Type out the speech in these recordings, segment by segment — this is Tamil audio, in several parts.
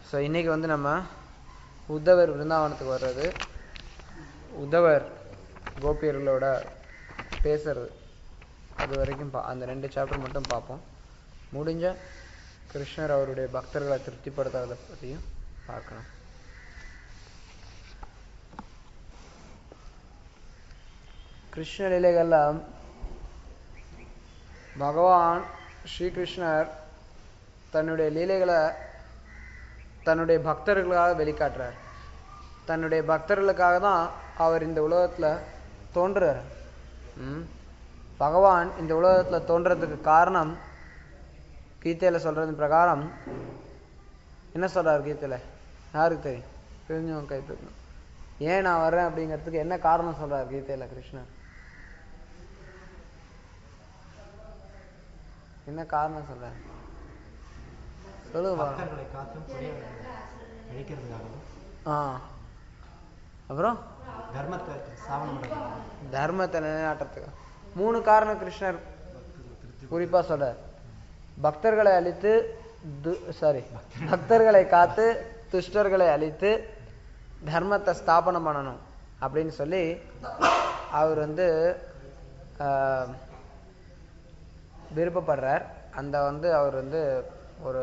ஸோ இன்னைக்கு வந்து நம்ம உத்தவர் விருந்தாவனத்துக்கு வர்றது உத்தவர் கோபியர்களோட பேசுறது அது வரைக்கும் பா அந்த ரெண்டு சாப்டர் மட்டும் பார்ப்போம் முடிஞ்ச கிருஷ்ணர் அவருடைய பக்தர்களை திருப்திப்படுத்துறதை பற்றியும் பார்க்கலாம் கிருஷ்ண லீலைகள்ல பகவான் ஸ்ரீகிருஷ்ணர் தன்னுடைய லீலைகளை தன்னுடைய பக்தர்களுக்காக வெளிக்காட்டுறார் தன்னுடைய பக்தர்களுக்காக தான் அவர் இந்த உலகத்துல தோன்றுறார் ம். பகவான் இந்த உலகத்துல தோன்றதுக்கு காரணம் கீதையில சொல்றது பிரகாரம் என்ன சொல்றாரு கீதையில யாருக்கு தெரியும் தெரிஞ்சவங்க கை தூக்கணும் ஏன் நான் வர்றேன் அப்படிங்கிறதுக்கு என்ன காரணம் சொல்றாரு கீதையில கிருஷ்ணர் என்ன காரணம் சொல்றாரு சொல்லுங்க பாக்கலாம். பக்தர்களை காத்தும் புரிய அழிக்கிறதுக்காகவும் ஆ அப்புறம் தர்மத்தை ஸ்தாபனம் பண்ணுறதுக்காகவும் தர்மத்தை நிலைநாட்டுறதுக்கு மூணு காரணம் கிருஷ்ணர் குறிப்பா சொல்றார் பக்தர்களை அழித்து சாரி பக்தர்களை காத்து துஷ்டர்களை அழித்து தர்மத்தை ஸ்தாபனம் பண்ணணும் அப்படின்னு சொல்லி அவர் வந்து ஆஹ், விருப்பப்படுறார் அந்த வந்து அவர் வந்து ஒரு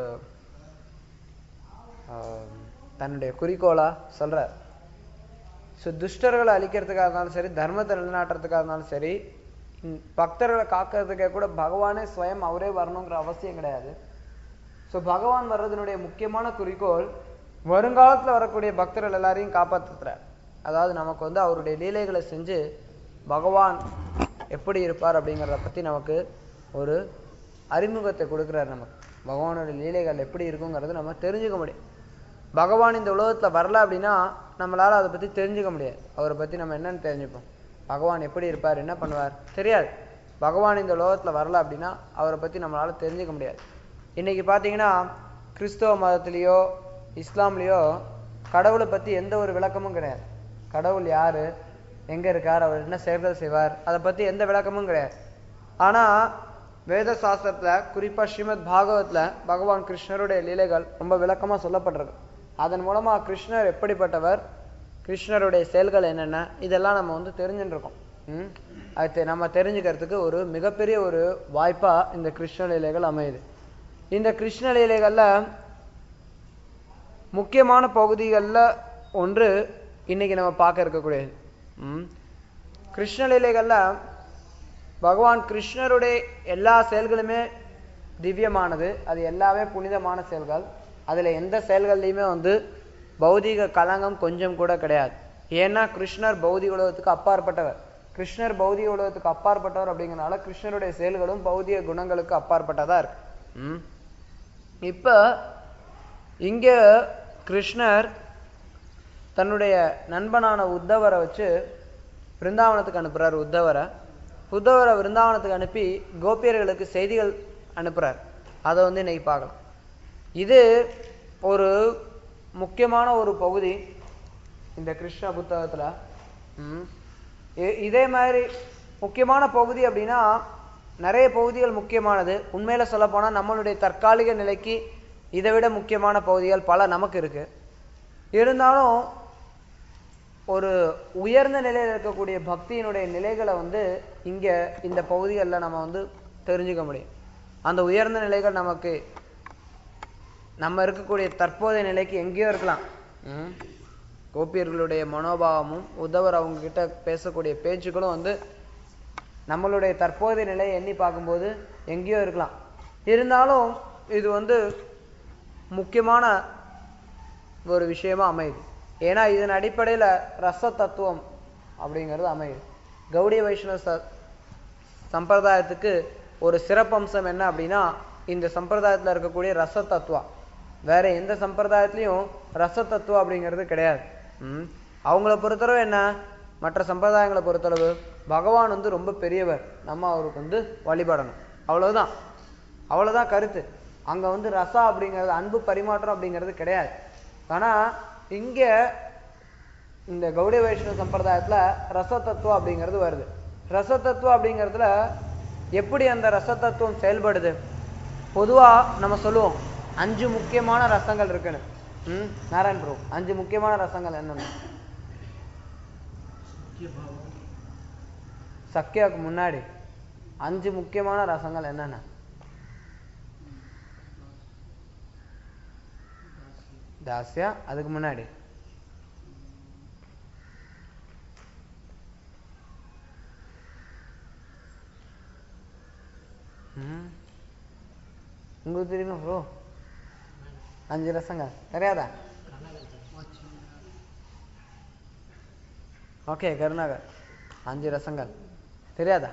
ஆஹ், தன்னுடைய குறிக்கோளா சொல்றார் ஸோ துஷ்டர்களை அழிக்கிறதுக்காக இருந்தாலும் சரி தர்மத்தை நிலைநாட்டுறதுக்காக இருந்தாலும் சரி ம், பக்தர்களை காக்கிறதுக்கே கூட பகவானே ஸ்வயம் அவரே வரணுங்கிற அவசியம் கிடையாது ஸோ பகவான் வர்றதுனுடைய முக்கியமான குறிக்கோள் வருங்காலத்துல வரக்கூடிய பக்தர்கள் எல்லாரையும் காப்பாற்றுறார் அதாவது நமக்கு வந்து அவருடைய லீலைகளை செஞ்சு பகவான் எப்படி இருப்பார் அப்படிங்கிறத பத்தி நமக்கு ஒரு அறிமுகத்தை கொடுக்குறார் நமக்கு பகவானுடைய லீலைகள் எப்படி இருக்குங்கிறது நம்ம தெரிஞ்சுக்க முடியும் பகவான் இந்த உலகத்துல வரல அப்படின்னா நம்மளால அதை பத்தி தெரிஞ்சுக்க முடியாது அவரை பத்தி நம்ம என்னன்னு தெரிஞ்சுப்போம் பகவான் எப்படி இருப்பார் என்ன பண்ணுவார் தெரியாது பகவான் இந்த உலகத்துல வரல அப்படின்னா அவரை பத்தி நம்மளால தெரிஞ்சுக்க முடியாது இன்னைக்கு பாத்தீங்கன்னா கிறிஸ்தவ மதத்திலேயோ இஸ்லாம்லயோ கடவுளை பத்தி எந்த ஒரு விளக்கமும் கிடையாது கடவுள் யாரு எங்க இருக்கார் அவர் என்ன செயல்கள் செய்வார் அதை பத்தி எந்த விளக்கமும் கிடையாது ஆனா வேத சாஸ்திரத்துல குறிப்பா ஸ்ரீமத் பாகவத்ல பகவான் கிருஷ்ணருடைய லீலைகள் ரொம்ப விளக்கமா சொல்லப்பட்டிருக்கு அதன் மூலமா கிருஷ்ணர் எப்படிப்பட்டவர் கிருஷ்ணருடைய செயல்கள் என்னென்ன இதெல்லாம் நம்ம வந்து தெரிஞ்சுட்டு இருக்கோம் ம் அது தெ- நம்ம தெரிஞ்சுக்கிறதுக்கு ஒரு மிகப்பெரிய ஒரு வாய்ப்பா இந்த கிருஷ்ண லீலைகள் அமையுது இந்த கிருஷ்ண லீலைகள்ல முக்கியமான பகுதிகள்ல ஒன்று இன்னைக்கு நம்ம பார்க்க இருக்கக்கூடியது ம் கிருஷ்ண லீலைகள்ல பகவான் கிருஷ்ணருடைய எல்லா செயல்களுமே திவ்யமானது அது எல்லாமே புனிதமான செயல்கள் அதுல எந்த செயல்கள்லையுமே வந்து பௌதிக கலங்கம் கொஞ்சம் கூட கிடையாது ஏன்னா கிருஷ்ணர் பௌதிக உலகத்துக்கு அப்பாற்பட்டவர் கிருஷ்ணர் பௌதிக உலகத்துக்கு அப்பாற்பட்டவர் அப்படிங்கறனால கிருஷ்ணருடைய செயல்களும் பௌதிக குணங்களுக்கு அப்பாற்பட்டதா இருக்கு ம் இப்ப இங்க கிருஷ்ணர் தன்னுடைய நண்பனான உத்தவரை வச்சு பிருந்தாவனத்துக்கு அனுப்புறார் உத்தவரை உத்தவரை பிருந்தாவனத்துக்கு அனுப்பி கோபியர்களுக்கு செய்திகள் அனுப்புறார் அதை வந்து இன்னைக்கு பார்க்கலாம் இது ஒரு முக்கியமான ஒரு பகுதி இந்த கிருஷ்ண புத்தகத்துல ம். இ- இதே மாதிரி முக்கியமான பகுதி அப்படின்னா நிறைய பகுதிகள் முக்கியமானது உண்மையில சொல்ல போனா நம்மளுடைய தற்காலிக நிலைக்கு இதை விட முக்கியமான பகுதிகள் பல நமக்கு இருக்கு இருந்தாலும் ஒரு உயர்ந்த நிலையில இருக்கக்கூடிய பக்தியினுடைய நிலைகளை வந்து இங்க இந்த பகுதிகளில் நம்ம வந்து தெரிஞ்சுக்க முடியும் அந்த உயர்ந்த நிலைகள் நமக்கு நம்ம இருக்கக்கூடிய தற்போதைய நிலைக்கு எங்கேயோ இருக்கலாம் ம். கோபியர்களுடைய மனோபாவமும் உதவர் அவங்க கிட்ட பேசக்கூடிய பேச்சுக்களும் வந்து நம்மளுடைய தற்போதைய நிலையை எண்ணி பார்க்கும்போது எங்கேயோ இருக்கலாம் இருந்தாலும் இது வந்து முக்கியமான ஒரு விஷயமா அமையுது ஏன்னா இதன் அடிப்படையில ரச தத்துவம் அப்படிங்கிறது அமையுது கௌடிய வைஷ்ணவ ச சம்பிரதாயத்துக்கு ஒரு சிறப்பம்சம் என்ன அப்படின்னா இந்த சம்பிரதாயத்துல இருக்கக்கூடிய ரச தத்துவா வேற எந்த சம்பிரதாயத்திலையும் ரச தத்துவம் அப்படிங்கிறது கிடையாது ம். அவங்கள பொறுத்தளவு என்ன மற்ற சம்பிரதாயங்களை பொறுத்தளவு பகவான் வந்து ரொம்ப பெரியவர் நம்ம அவருக்கு வந்து வழிபடணும் அவ்வளவுதான் அவ்வளவுதான் கருத்து அங்க வந்து ரசா அப்படிங்கிறது அன்பு பரிமாற்றம் அப்படிங்கிறது கிடையாது ஆனா இங்க இந்த கௌடிய வைஷ்ணவ சம்பிரதாயத்துல ரச தத்துவம் அப்படிங்கிறது வருது ரச தத்துவம் அப்படிங்கிறதுல எப்படி அந்த ரச தத்துவம் செயல்படுது பொதுவா நம்ம சொல்லுவோம் அஞ்சு முக்கியமான ரசங்கள் இருக்குன்னு ம் நாராயண் ப்ரோ அஞ்சு முக்கியமான ரசங்கள் என்னென்ன முக்கிய பாவம் சக்கியாவுக்கு முன்னாடி அஞ்சு முக்கியமான ரசங்கள் என்னென்ன தாஸ்யா அதுக்கு முன்னாடி ம். உங்களுக்கு தெரியுமா ப்ரோ அஞ்சு ரசங்கள் தெரியாதா ஓகே கருணாகர் அஞ்சு ரசங்கள் தெரியாதா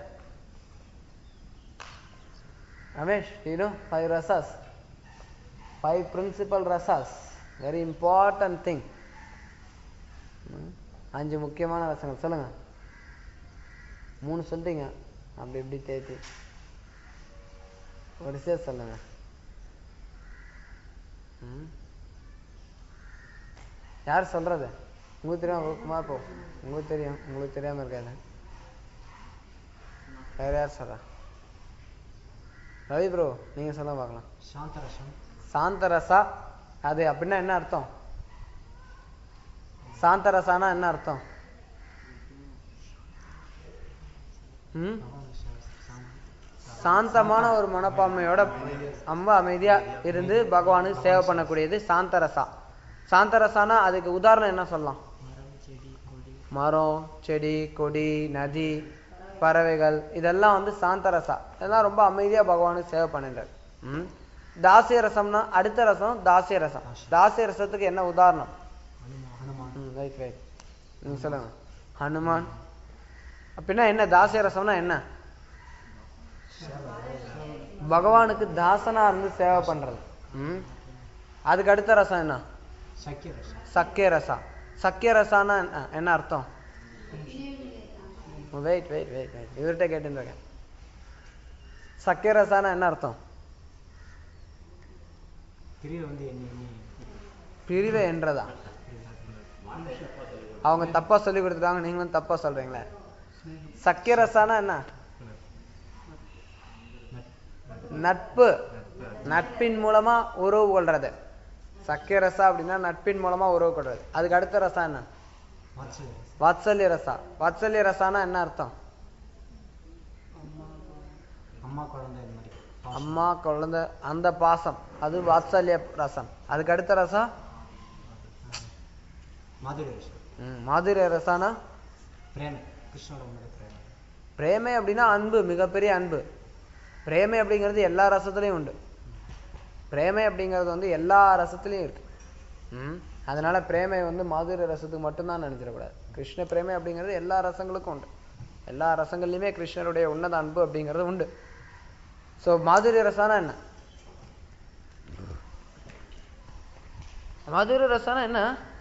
Ramesh you know five rasas five principal rasas very important thing ம், அஞ்சு முக்கியமான ரசங்கள் சொல்லுங்க மூணு சொல்லிட்டீங்க அப்படி இப்படி தேத்தி வரிசையா சொல்லுங்க ம். யார் சொல்றது உங்களுக்கு தெரியும் குமார் போ உங்களுக்கு தெரியும் உங்களுக்கு தெரியாம இருக்காது வேற யார் சொல்றா ரவி ப்ரோ நீங்க சொல்ல பார்க்கலாம் சாந்தரசம் சாந்தரசா அது அப்படின்னா என்ன அர்த்தம் சாந்தரசானா என்ன அர்த்தம் ம் சாந்தமான ஒரு மனப்பான்மையோட ரொம்ப அமைதியா இருந்து பகவானுக்கு சேவை பண்ணக்கூடியது சாந்தரசா சாந்தரசானா அதுக்கு உதாரணம் என்ன சொல்லலாம் மரம் செடி கொடி மரம் செடி கொடி நதி பறவைகள் இதெல்லாம் வந்து சாந்தரசா இதெல்லாம் ரொம்ப அமைதியா பகவானுக்கு சேவை பண்ணிட்டார் ம் தாசிய ரசம்னா அடுத்த ரசம் தாசிய ரசம் தாசிய ரசத்துக்கு என்ன உதாரணம் ஹனுமான் ஹனுமான் ம் ரைட் ரைட் நீங்க சொல்லுங்க ஹனுமான் அப்படின்னா என்ன தாசிய ரசம்னா என்ன பகவானுக்கு தாசனா இருந்து சேவை பண்றது ம் அதுக்கு அடுத்த ரசம் என்ன சக்கிய ரசம் சக்கிய ரசா சக்கிய ரசானா என்ன என்ன அர்த்தம் வெயிட் வெயிட் வெயிட் வெயிட் இவர்கிட்ட கேட்டுருக்கேன் சக்கிய ரசானா என்ன அர்த்தம் பிரிவை வந்து எண்ணி எண்ணி பிரிவை என்றதா அவங்க தப்பா சொல்லி கொடுத்துட்டாங்க நீங்களும் தப்பா சொல்றீங்களே சக்கிய ரசானா என்ன நட்பு நட்பின் மூலமா உறவு கொள்றது சக்கிய ரசா அப்படின்னா நட்பின் மூலமா உறவு கொள்றது அதுக்கு அடுத்த ரசம் என்ன வாத்சல்ய ரசம் வாத்சல்ய ரசா வாத்சல்ய ரசானா என்ன அர்த்தம் அம்மா குழந்தை இந்த மாதிரி பாசம். அம்மா குழந்தை அந்த பாசம் அது வாத்சல்ய ரசம் அதுக்கு அடுத்த ரசம் மாதுரி ரசம் ம், மாதுரிய ரசானா பிரேமை கிருஷ்ணோட உண்மை பிரேமை பிரேமை அப்படின்னா அன்பு மிகப்பெரிய அன்பு பிரேமை அப்படிங்கிறது எல்லா ரசத்துலயும் உண்டு பிரேமை அப்படிங்கிறது வந்து எல்லா ரசத்துலயும் இருக்கு ம் அதனால பிரேமை வந்து மாதுரிய ரசத்துக்கு மட்டும்தான் நினைச்சிடக்கூடாது கிருஷ்ண பிரேமை அப்படிங்கிறது எல்லா ரசங்களுக்கும் உண்டு எல்லா ரசங்கள்லையுமே கிருஷ்ணருடைய உன்னத அன்பு அப்படிங்கிறது உண்டு ஸோ மாதுரிய ரசானா என்ன மாதுரிய ரசானா என்ன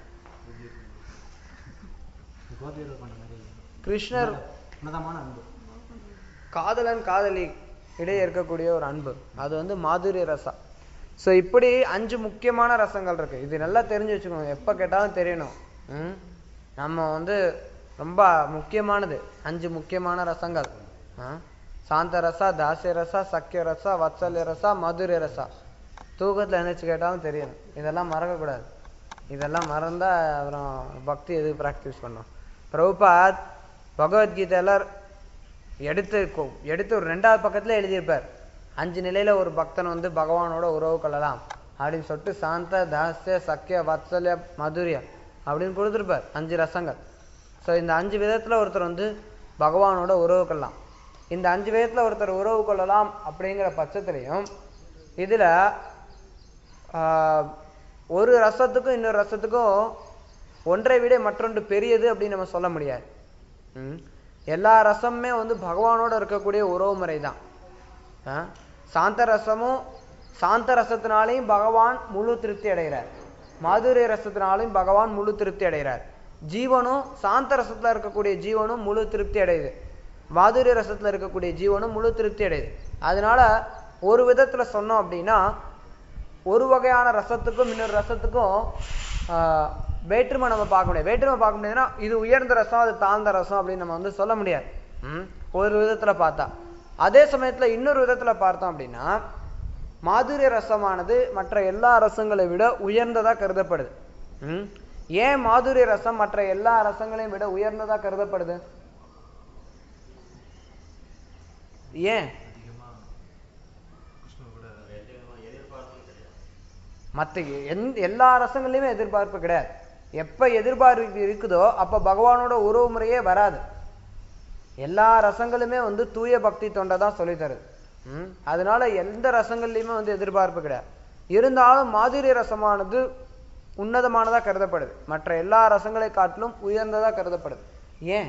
கோபியர்கள் பண்ண மாதிரி கிருஷ்ணர் உன்னதமான அன்பு காதலன் காதலி இடையே இருக்கக்கூடிய ஒரு அன்பு அது வந்து மாதுரிய ரசா ஸோ இப்படி அஞ்சு முக்கியமான ரசங்கள் இருக்கு இது நல்லா தெரிஞ்சு வச்சுக்கணும் எப்போ கேட்டாலும் தெரியணும் ம் நம்ம வந்து ரொம்ப முக்கியமானது அஞ்சு முக்கியமான ரசங்கள் ஆ? சாந்த ரசா தாசிய ரசா சக்கிய ரசா வத்சல்ய ரசா மதுரை ரசா தூக்கத்தில் எழுந்திரிச்சு கேட்டாலும் தெரியணும் இதெல்லாம் மறக்கக்கூடாது இதெல்லாம் மறந்தா அப்புறம் பக்தி எது ப்ராக்டிஸ் பண்ணோம் பிரபுபாத் பகவத்கீதையில எடுத்து கொ- எடுத்து ஒரு ரெண்டாவது பக்கத்துல எழுதியிருப்பார் அஞ்சு நிலையில ஒரு பக்தன் வந்து பகவானோட உறவு கொள்ளலாம் அப்படின்னு சொல்லிட்டு சாந்த தாஸ்ய சக்கிய வத்சல்ய மதுரிய அப்படின்னு கொடுத்துருப்பார் அஞ்சு ரசங்கள் ஸோ இந்த அஞ்சு விதத்துல ஒருத்தர் வந்து பகவானோட உறவு கொள்ளலாம் இந்த அஞ்சு விதத்துல ஒருத்தர் உறவு கொள்ளலாம் அப்படிங்கிற பட்சத்திலையும் இதுல ஆஹ், ஒரு ரசத்துக்கும் இன்னொரு ரசத்துக்கும் ஒன்றை விட மற்றொன்று பெரியது அப்படின்னு நம்ம சொல்ல முடியாது ம். எல்லா ரசமுமே வந்து பகவானோட இருக்கக்கூடிய உறவு முறை தான் ஆ? சாந்த ரசமும் சாந்த ரசத்தினாலையும் பகவான் முழு திருப்தி அடைகிறார் மாதுரிய ரசத்தினாலையும் பகவான் முழு திருப்தி அடைகிறார் ஜீவனும் சாந்த ரசத்துல இருக்கக்கூடிய ஜீவனும் முழு திருப்தி அடையுது மாதுரிய ரசத்துல இருக்கக்கூடிய ஜீவனும் முழு திருப்தி அடையுது அதனால ஒரு விதத்துல சொன்னோம் அப்படின்னா ஒரு வகையான ரசத்துக்கும் இன்னொரு ரசத்துக்கும் ஆஹ், வேற்றுமை நம்ம பார்க்க முடியாது வேற்றுமை பார்க்க முடியாதுன்னா இது உயர்ந்த ரசம் அது தாழ்ந்த ரசம் அப்படின்னு நம்ம வந்து சொல்ல முடியாது ம்? ஒரு விதத்துல பார்த்தா அதே சமயத்துல இன்னொரு விதத்துல பார்த்தோம் அப்படின்னா மாதுரிய ரசமானது மற்ற எல்லா ரசங்களை விட உயர்ந்ததா கருதப்படுது ம்? ஏன் மாதுரிய ரசம் மற்ற எல்லா ரசங்களையும் விட உயர்ந்ததா கருதப்படுது ஏன் மற்ற எந்த எல்லா ரசங்கள்லையுமே எதிர்பார்ப்பு கிடையாது எப்ப எதிர்பார்ப்பு இருக்குதோ அப்ப பகவானோட உறவு முறையே வராது எல்லா ரசங்களுமே வந்து தூய பக்தி தொண்டை தான் சொல்லி தருது ம்? அதனால எந்த ரசங்கள்லையுமே வந்து எதிர்பார்ப்பு கிடையாது இருந்தாலும் மாதிரி ரசமானது உன்னதமானதா கருதப்படுது மற்ற எல்லா ரசங்களை காட்டிலும் உயர்ந்ததா கருதப்படுது ஏன்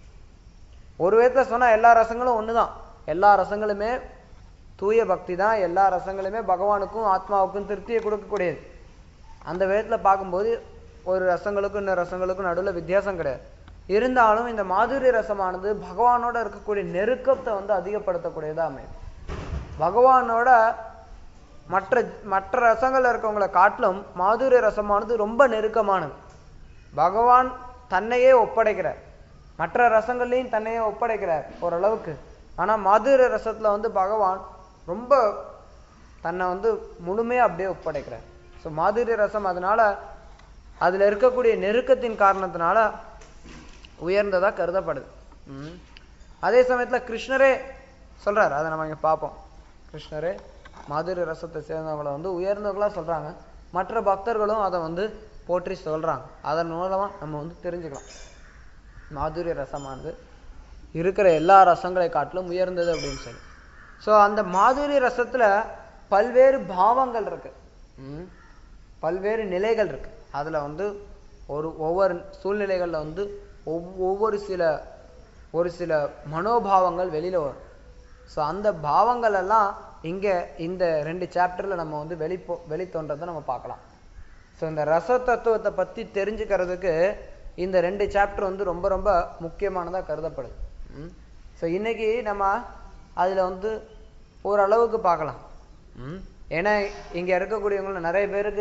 ஒரு விதத்துல சொன்னா எல்லா ரசங்களும் ஒண்ணுதான் எல்லா ரசங்களுமே தூய பக்தி தான் எல்லா ரசங்களுமே பகவானுக்கும் ஆத்மாவுக்கும் திருப்தியை கொடுக்கக்கூடியது அந்த விதத்துல பார்க்கும்போது ஒரு ரசங்களுக்கும் இன்னொரு ரசங்களுக்கும் நடுவுல வித்தியாசம் கிடையாது இருந்தாலும் இந்த மாதுரிய ரசமானது பகவானோட இருக்கக்கூடிய நெருக்கத்தை வந்து அதிகப்படுத்தக்கூடியதா அமையுது பகவானோட மற்ற மற்ற ரசங்கள்ல இருக்கவங்களை காட்டிலும் மாதுரிய ரசமானது ரொம்ப நெருக்கமானது பகவான் தன்னையே ஒப்படைக்கிறார் மற்ற ரசங்கள்லையும் தன்னையே ஒப்படைக்கிறார் ஓரளவுக்கு ஆனா மாதுரிய ரசத்துல வந்து பகவான் ரொம்ப தன்னை வந்து முழுமையா அப்படியே ஒப்படைக்கிறார் ஸோ மாதுரிய ரசம் அதனால அதுல இருக்கக்கூடிய நெருக்கத்தின் காரணத்தினால உயர்ந்ததா கருதப்படுது ம். அதே சமயத்துல கிருஷ்ணரே சொல்றாரு அதை நம்ம இங்க பார்ப்போம் கிருஷ்ணரே மாதுரிய ரசத்தை சேர்ந்தவங்களை வந்து உயர்ந்தவங்களா சொல்றாங்க மற்ற பக்தர்களும் அதை வந்து போற்றி சொல்றாங்க அதன் மூலமா நம்ம வந்து தெரிஞ்சுக்கலாம் மாதுரிய ரசமானது இருக்கிற எல்லா ரசங்களை காட்டிலும் உயர்ந்தது அப்படின்னு சொல்லி ஸோ அந்த மாதுரிய ரசத்துல பல்வேறு பாவங்கள் இருக்கு ம். பல்வேறு நிலைகள் இருக்கு அதுல வந்து ஒரு ஒவ்வொரு சூழ்நிலைகள்ல வந்து ஒவ்- ஒவ்வொரு சில ஒரு சில மனோபாவங்கள் வெளியில வரும் ஸோ அந்த பாவங்கள் எல்லாம் இங்க இந்த ரெண்டு சாப்டர்ல நம்ம வந்து வெளிப்போ வெளித்தோன்றதை நம்ம பார்க்கலாம் ஸோ இந்த ரச தத்துவத்தை பத்தி தெரிஞ்சுக்கிறதுக்கு இந்த ரெண்டு சாப்டர் வந்து ரொம்ப ரொம்ப முக்கியமானதா கருதப்படுது ஸோ இன்னைக்கு நம்ம அதுல வந்து ஓரளவுக்கு பார்க்கலாம் ம். ஏன்னா இங்க இருக்கக்கூடியவங்கள நிறைய பேருக்கு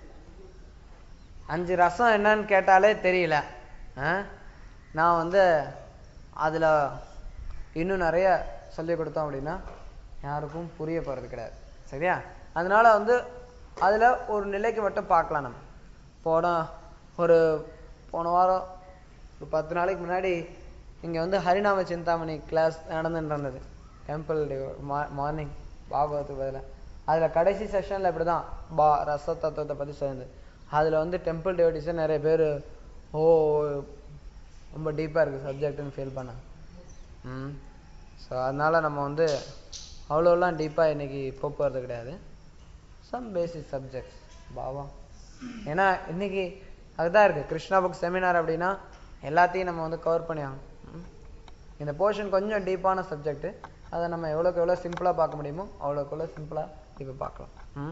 அஞ்சு ரசம் என்னன்னு கேட்டாலே தெரியல ஆ? நான் வந்து அதுல இன்னும் நிறைய சொல்லி கொடுத்தோம் அப்படின்னா யாருக்கும் புரிய போறது கிடையாது சரியா அதனால வந்து அதுல ஒரு நிலைக்கு மட்டும் பார்க்கலாம் நம்ம போன ஒரு போன வாரம் ஒரு பத்து நாளைக்கு முன்னாடி இங்க வந்து ஹரிநாம சிந்தாமணி கிளாஸ் நடந்துட்டு இருந்தது டெம்பிள் மார்னிங் பாகவத்துக்கு பதிலா அதுல கடைசி செஷன்ல இப்படிதான் பா ரச தத்துவத்தை பத்தி சேர்ந்து அதுல வந்து டெம்பிள் டிவோட்டிஸே நிறைய பேர் ஓ ரொம்ப டீப்பா இருக்கு சப்ஜெக்ட்னு ஃபீல் பண்ணாங்க ம் ஸோ அதனால நம்ம வந்து அவ்வளோலாம் டீப்பாக இன்னைக்கு போக போகிறது கிடையாது சம் பேசிக் சப்ஜெக்ட்ஸ் பாவா ஏன்னா இன்னைக்கு அதுதான் இருக்கு கிருஷ்ணா புக் செமினார் அப்படின்னா எல்லாத்தையும் நம்ம வந்து கவர் பண்ணி ஆகணும் ம். இந்த போர்ஷன் கொஞ்சம் டீப்பான சப்ஜெக்ட் அதை நம்ம எவ்வளோக்கு எவ்வளோ சிம்பிளாக பார்க்க முடியுமோ அவ்வளோக்கு எவ்வளோ சிம்பிளாக இப்போ பார்க்கலாம் ம்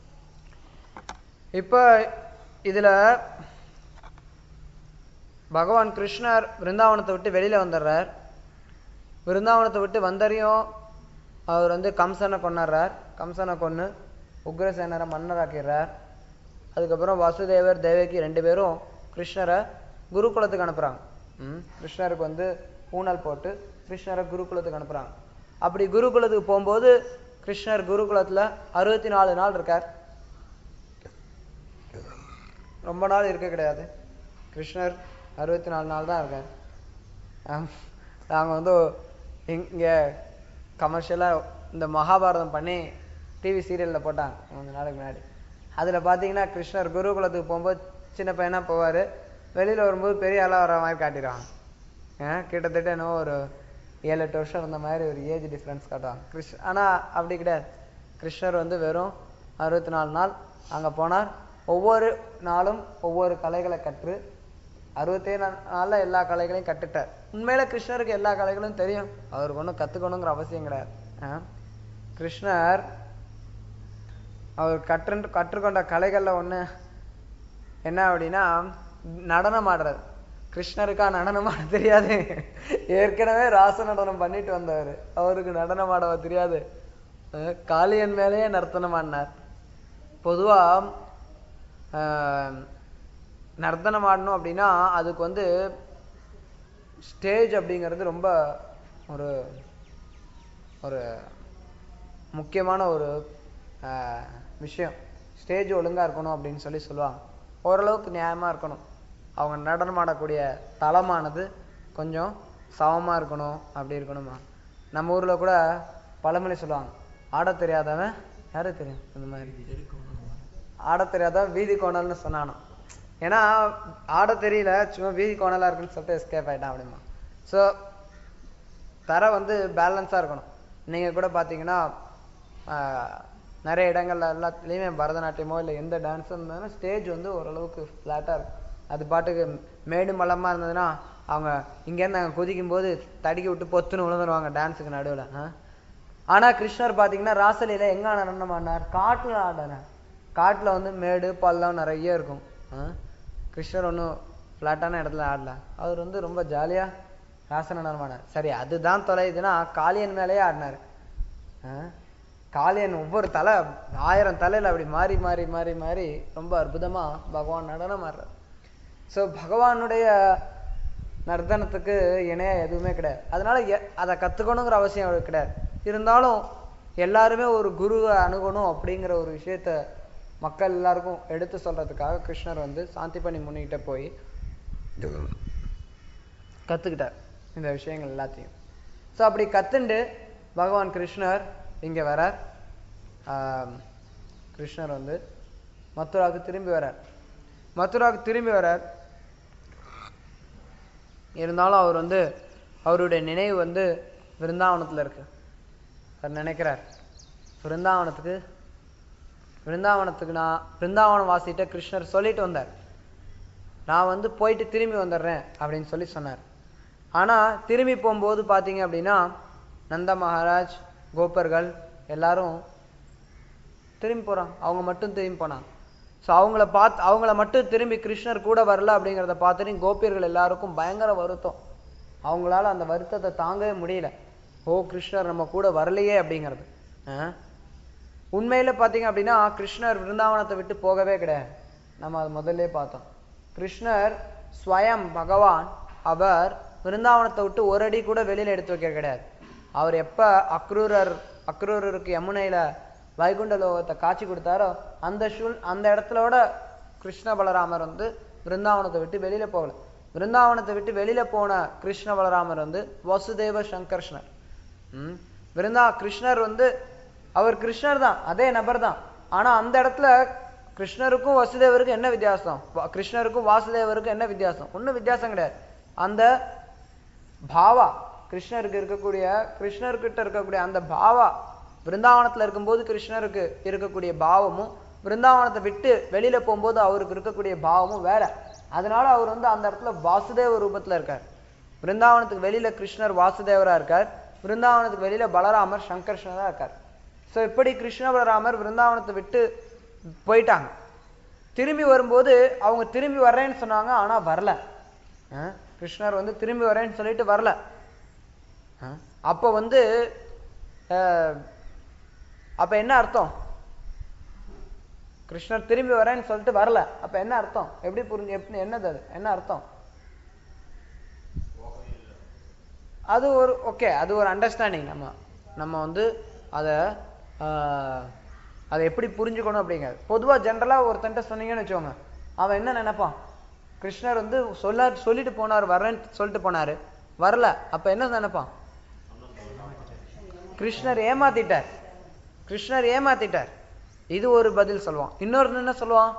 இப்போ இதுல பகவான் கிருஷ்ணர் விருந்தாவனத்தை விட்டு வெளியில வந்துடுறார் விருந்தாவனத்தை விட்டு வந்தறியும் அவர் வந்து கம்சனை கொண்டாடுறார் கம்சனை கொன்னு உக்ரசேனரை மன்னராக்கிடுறார் அதுக்கப்புறம் வாசுதேவர் தேவகி ரெண்டு பேரும் கிருஷ்ணரை குருகுலத்துக்கு அனுப்புறாங்க ம் கிருஷ்ணருக்கு வந்து ஊனல் போட்டு கிருஷ்ணரை குருகுலத்துக்கு அனுப்புறாங்க அப்படி குருகுலத்துக்கு போகும்போது கிருஷ்ணர் குருகுலத்துல அறுபத்தி நாலு நாள் இருக்கார் ரொம்ப நாள் இருக்க கிடையாது கிருஷ்ணர் அறுபத்தி நாலு நாள் தான் இருக்கார் ஆம். நாங்க வந்து இங்க கமர்ஷியலா இந்த மகாபாரதம் பண்ணி டிவி சீரியல்ல போட்டாங்க கொஞ்ச நாளைக்கு முன்னாடி அதுல பாத்தீங்கன்னா கிருஷ்ணர் குருகுலத்துக்கு போகும்போது சின்ன பையனா போவாரு வெளியில வரும்போது பெரிய ஆளா வர மாதிரி காட்டிடுவாங்க ஆஹ் கிட்டத்தட்ட என்னவோ ஒரு ஏழு எட்டு வருஷம் இருந்த மாதிரி ஒரு ஏஜ் டிஃபரன்ஸ் காட்டுவாங்க கிருஷ் ஆனா அப்படி கிடையாது கிருஷ்ணர் வந்து வெறும் அறுபத்தி நாலு நாள் அங்க போனார் ஒவ்வொரு நாளும் ஒவ்வொரு கலைகளை கற்று அறுபத்தேழு நா- நாள்ல எல்லா கலைகளையும் கற்றுட்டார் உண்மையில கிருஷ்ணருக்கு எல்லா கலைகளும் தெரியும் அவருக்கு ஒன்றும் கத்துக்கணுங்கிற அவசியம் கிடையாது ஆஹ் கிருஷ்ணர் அவர் கற்று கற்றுக்கொண்ட கலைகள்ல ஒண்ணு என்ன அப்படின்னா நடனம் ஆடுறது கிருஷ்ணருக்கா நடனம் ஆட தெரியாது ஏற்கனவே ராச நடனம் பண்ணிட்டு வந்தவர் அவருக்கு நடனம் ஆட தெரியாது அஹ் காளியன் மேலேயே நர்த்தனம் ஆடினார் பொதுவா ஆஹ், நர்த்தனம் ஆடணும் அப்படின்னா அதுக்கு வந்து ஸ்டேஜ் அப்படிங்கிறது ரொம்ப ஒரு ஒரு முக்கியமான ஒரு ஆஹ், விஷயம் ஸ்டேஜ் ஒழுங்கா இருக்கணும் அப்படின்னு சொல்லி சொல்லுவாங்க ஓரளவுக்கு நியாயமா இருக்கணும் அவங்க நடனம் ஆடக்கூடிய தளமானது கொஞ்சம் சமமா இருக்கணும் அப்படி இருக்கணுமா நம்ம ஊர்ல கூட பழமொழி சொல்லுவாங்க ஆடத் தெரியாதவன் யாரு தெரியும் இந்த மாதிரி ஆடத் தெரியாதவன் வீதி கோணல்னு சொன்னானோ ஏன்னா ஆடத் தெரியல சும்மா வீதி கோணலா இருக்குன்னு சொல்லிட்டு எஸ்கேப் ஆயிட்டான் அப்படிமா ஸோ தர வந்து பேலன்ஸா இருக்கணும் நீங்க கூட பாத்தீங்கன்னா ஆஹ், நிறைய இடங்கள்ல எல்லாத்துலயுமே பரதநாட்டியமோ இல்லை எந்த டான்ஸும் இருந்தாலும் ஸ்டேஜ் வந்து ஓரளவுக்கு ஃப்ளாட்டா இருக்கும் அது பாட்டுக்கு மேடு மலமா இருந்ததுன்னா அவங்க இங்கேருந்து அங்கே குதிக்கும் போது தடுக்கி விட்டு பொத்துன்னு விழுந்துருவாங்க டான்ஸுக்கு நடுவுல ஆ? ஆனா கிருஷ்ணர் பாத்தீங்கன்னா ராசலீல எங்க நடனம் ஆடினார் காட்டுல ஆடினார் காட்டுல வந்து மேடு பள்ளம் நிறைய இருக்கும் ஆ? கிருஷ்ணர் ஒன்றும் ஃப்ளாட்டான இடத்துல ஆடல அவர் வந்து ரொம்ப ஜாலியா ராச நடனம் ஆடினார் சரி அதுதான் தொலையுதுன்னா காளியன் மேலேயே ஆடினார் ஆ? காளியன் ஒவ்வொரு தலை ஆயிரம் தலையில அப்படி மாறி மாறி மாறி மாறி ரொம்ப அற்புதமா பகவான் நடனம் ஆடுறார் ஸோ பகவானுடைய நர்த்தனத்துக்கு இணையா எதுவுமே கிடையாது அதனால எ- அதை கத்துக்கணுங்கிற அவசியம் அவருக்கு கிடையாது இருந்தாலும் எல்லாருமே ஒரு குருவை அணுகணும் அப்படிங்கிற ஒரு விஷயத்த மக்கள் எல்லாருக்கும் எடுத்து சொல்றதுக்காக கிருஷ்ணர் வந்து சாந்தி பண்ணி முன்னிக்கிட்ட போய் கத்துக்கிட்டார் இந்த விஷயங்கள் எல்லாத்தையும் ஸோ அப்படி கத்துண்டு பகவான் கிருஷ்ணர் இங்க வரார் ஆம், கிருஷ்ணர் வந்து மதுராவுக்கு திரும்பி வரார் மதுராவுக்கு திரும்பி வரார் இருந்தாலும் அவர் வந்து அவருடைய நினைவு வந்து விருந்தாவனத்துல இருக்கு அவர் நினைக்கிறார் விருந்தாவனத்துக்கு விருந்தாவனத்துக்கு நான் பிருந்தாவனம் வாசிட்ட கிருஷ்ணர் சொல்லிட்டு வந்தார் நான் வந்து போயிட்டு திரும்பி வந்துடுறேன் அப்படின்னு சொல்லி சொன்னார் ஆனா திரும்பி போகும்போது பாத்தீங்க அப்படின்னா நந்த மகாராஜ் கோபர்கள் எல்லாரும் திரும்பி போறாங்க அவங்க மட்டும் திரும்பி போனாங்க ஸோ அவங்கள பார்த்து அவங்கள மட்டும் திரும்பி கிருஷ்ணர் கூட வரல அப்படிங்கிறத பார்த்துட்டு கோபியர்கள் எல்லாருக்கும் பயங்கர வருத்தம் அவங்களால அந்த வருத்தத்தை தாங்கவே முடியல ஓ கிருஷ்ணர் நம்ம கூட வரலையே அப்படிங்கிறது ஆ? உண்மையில பாத்தீங்க அப்படின்னா கிருஷ்ணர் விருந்தாவனத்தை விட்டு போகவே கிடையாது நம்ம அது முதல்ல பார்த்தோம் கிருஷ்ணர் ஸ்வயம் பகவான் அவர் விருந்தாவனத்தை விட்டு ஒரு அடி கூட வெளியில எடுத்து வைக்க கிடையாது அவர் எப்ப அக்ரூரர் அக்ரூரருக்கு யமுனையில வைகுண்ட லோகத்தை காட்சி கொடுத்தாரோ அந்த ஷூல் அந்த இடத்துலோட கிருஷ்ண பலராமர் வந்து விருந்தாவனத்தை விட்டு வெளியில போகல விருந்தாவனத்தை விட்டு வெளியில போன கிருஷ்ண பலராமர் வந்து வசுதேவ சங்கர்ஷ்ணர் ம் விருந்தா கிருஷ்ணர் வந்து அவர் கிருஷ்ணர் தான் அதே நபர் தான் ஆனா அந்த இடத்துல கிருஷ்ணருக்கும் வசுதேவருக்கும் என்ன வித்தியாசம் வா- கிருஷ்ணருக்கும் வாசுதேவருக்கும் என்ன வித்தியாசம் ஒண்ணும் வித்தியாசம் கிடையாது அந்த பாவா கிருஷ்ணருக்கு இருக்கக்கூடிய கிருஷ்ணர்கிட்ட இருக்கக்கூடிய அந்த பாவா பிருந்தாவனத்துல இருக்கும்போது கிருஷ்ணருக்கு இருக்கக்கூடிய பாவமும் பிருந்தாவனத்தை விட்டு வெளியில போகும்போது அவருக்கு இருக்கக்கூடிய பாவமும் வேற அதனால அவர் வந்து அந்த இடத்துல வாசுதேவ ரூபத்துல இருக்கார் பிருந்தாவனத்துக்கு வெளியில கிருஷ்ணர் வாசுதேவரா இருக்கார் பிருந்தாவனத்துக்கு வெளியில பலராமர் சங்கர்ஷ்ணரா இருக்கார் சோ இப்படி கிருஷ்ண பலராமர் பிருந்தாவனத்தை விட்டு போயிட்டாங்க திரும்பி வரும்போது அவங்க திரும்பி வர்றேன்னு சொன்னாங்க ஆனா வரல ஆ? கிருஷ்ணர் வந்து திரும்பி வரேன்னு சொல்லிட்டு வரல ஆ? அப்ப வந்து அஹ், அப்ப என்ன அர்த்தம் கிருஷ்ணர் திரும்பி வரேன்னு சொல்லிட்டு வரல அப்ப என்ன அர்த்தம் எப்படி புரிஞ்சு எப்படி என்னது அது என்ன அர்த்தம் அது ஒரு ஓகே அது ஒரு அண்டர்ஸ்டாண்டிங் நம்ம நம்ம வந்து அதை அதை எப்படி புரிஞ்சுக்கணும் அப்படிங்கிறது பொதுவா ஜென்ரலா ஒருத்தன்ட்ட சொன்னீங்கன்னு வச்சுக்கோங்க அவன் என்ன நினைப்பான் கிருஷ்ணர் வந்து சொல்ல சொல்லிட்டு போனார் வர்றேன்னு சொல்லிட்டு போனாரு வரல அப்ப என்ன நினைப்பான் கிருஷ்ணர் ஏமாத்திட்டார் கிருஷ்ணர் ஏமாத்திட்டார் இது ஒரு பதில் சொல்லுவான் இன்னொரு என்ன சொல்லுவான்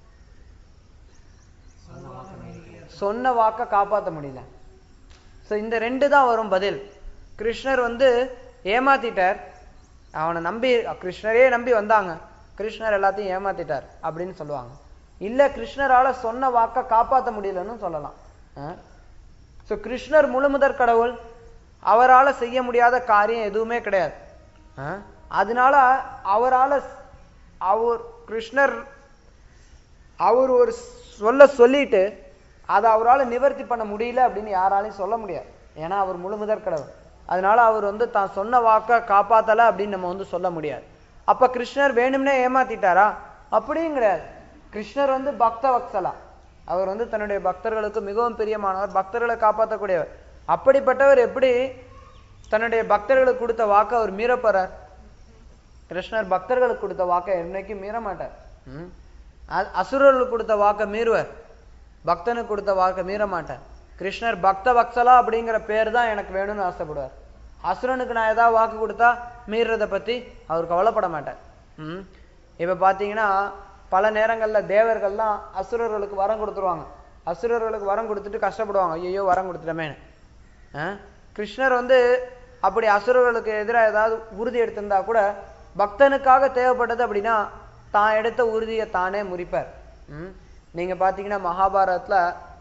சொன்ன வாக்க காப்பாத்த முடியல சோ இந்த ரெண்டு தான் வரும் பதில் கிருஷ்ணர் வந்து ஏமாத்திட்டார் அவனை நம்பி கிருஷ்ணரே நம்பி வந்தாங்க கிருஷ்ணர் எல்லாத்தையும் ஏமாத்திட்டார் அப்படின்னு சொல்லுவாங்க இல்ல கிருஷ்ணரால சொன்ன வாக்க காப்பாத்த முடியலன்னு சொல்லலாம் சோ கிருஷ்ணர் முழுமுதற் கடவுள் அவரால செய்ய முடியாத காரியம் எதுவுமே கிடையாது ஆ? அதனால அவரால அவர் கிருஷ்ணர் அவர் ஒரு சொல்ல சொல்லிட்டு அதை அவரால நிவர்த்தி பண்ண முடியல அப்படின்னு யாராலையும் சொல்ல முடியாது ஏன்னா அவர் முழுமுதற் கடவுள் அதனால அவர் வந்து தான் சொன்ன வாக்க காப்பாத்தல அப்படின்னு நம்ம வந்து சொல்ல முடியாது அப்ப கிருஷ்ணர் வேணும்னே ஏமாத்திட்டாரா அப்படியும் கிடையாது கிருஷ்ணர் வந்து பக்த வத்சலா அவர் வந்து தன்னுடைய பக்தர்களுக்கு மிகவும் பிரியமானவர் பக்தர்களை காப்பாற்றக்கூடியவர் அப்படிப்பட்டவர் எப்படி தன்னுடைய பக்தர்களுக்கு கொடுத்த வாக்க அவர் மீறப் போறார் கிருஷ்ணர் பக்தர்களுக்கு கொடுத்த வாக்கை என்னைக்கும் மீற மாட்டார் ம்? அ- அசுரர்களுக்கு கொடுத்த வாக்கை மீறுவார் பக்தனுக்கு கொடுத்த வாக்கை மீற மாட்டார் கிருஷ்ணர் பக்த வத்சலா அப்படிங்கிற பேர் தான் எனக்கு வேணும்னு ஆசைப்படுவார் அசுரனுக்கு நான் ஏதாவது வாக்கு கொடுத்தா மீறுறதை பத்தி அவர் கவலைப்பட மாட்டார் ம் இப்ப பாத்தீங்கன்னா பல நேரங்கள்ல தேவர்கள்லாம் அசுரர்களுக்கு வரம் கொடுத்துருவாங்க அசுரர்களுக்கு வரம் கொடுத்துட்டு கஷ்டப்படுவாங்க ஐயோ வரம் கொடுத்துட்டமேன்னு ஆ? கிருஷ்ணர் வந்து அப்படி அசுரர்களுக்கு எதிராக ஏதாவது உறுதி எடுத்திருந்தா கூட பக்தனுக்காக தேவைப்பட்டது அப்படின்னா தான் எடுத்த உறுதியை தானே முறிப்பார் ம்? நீங்க பாத்தீங்கன்னா மகாபாரதத்துல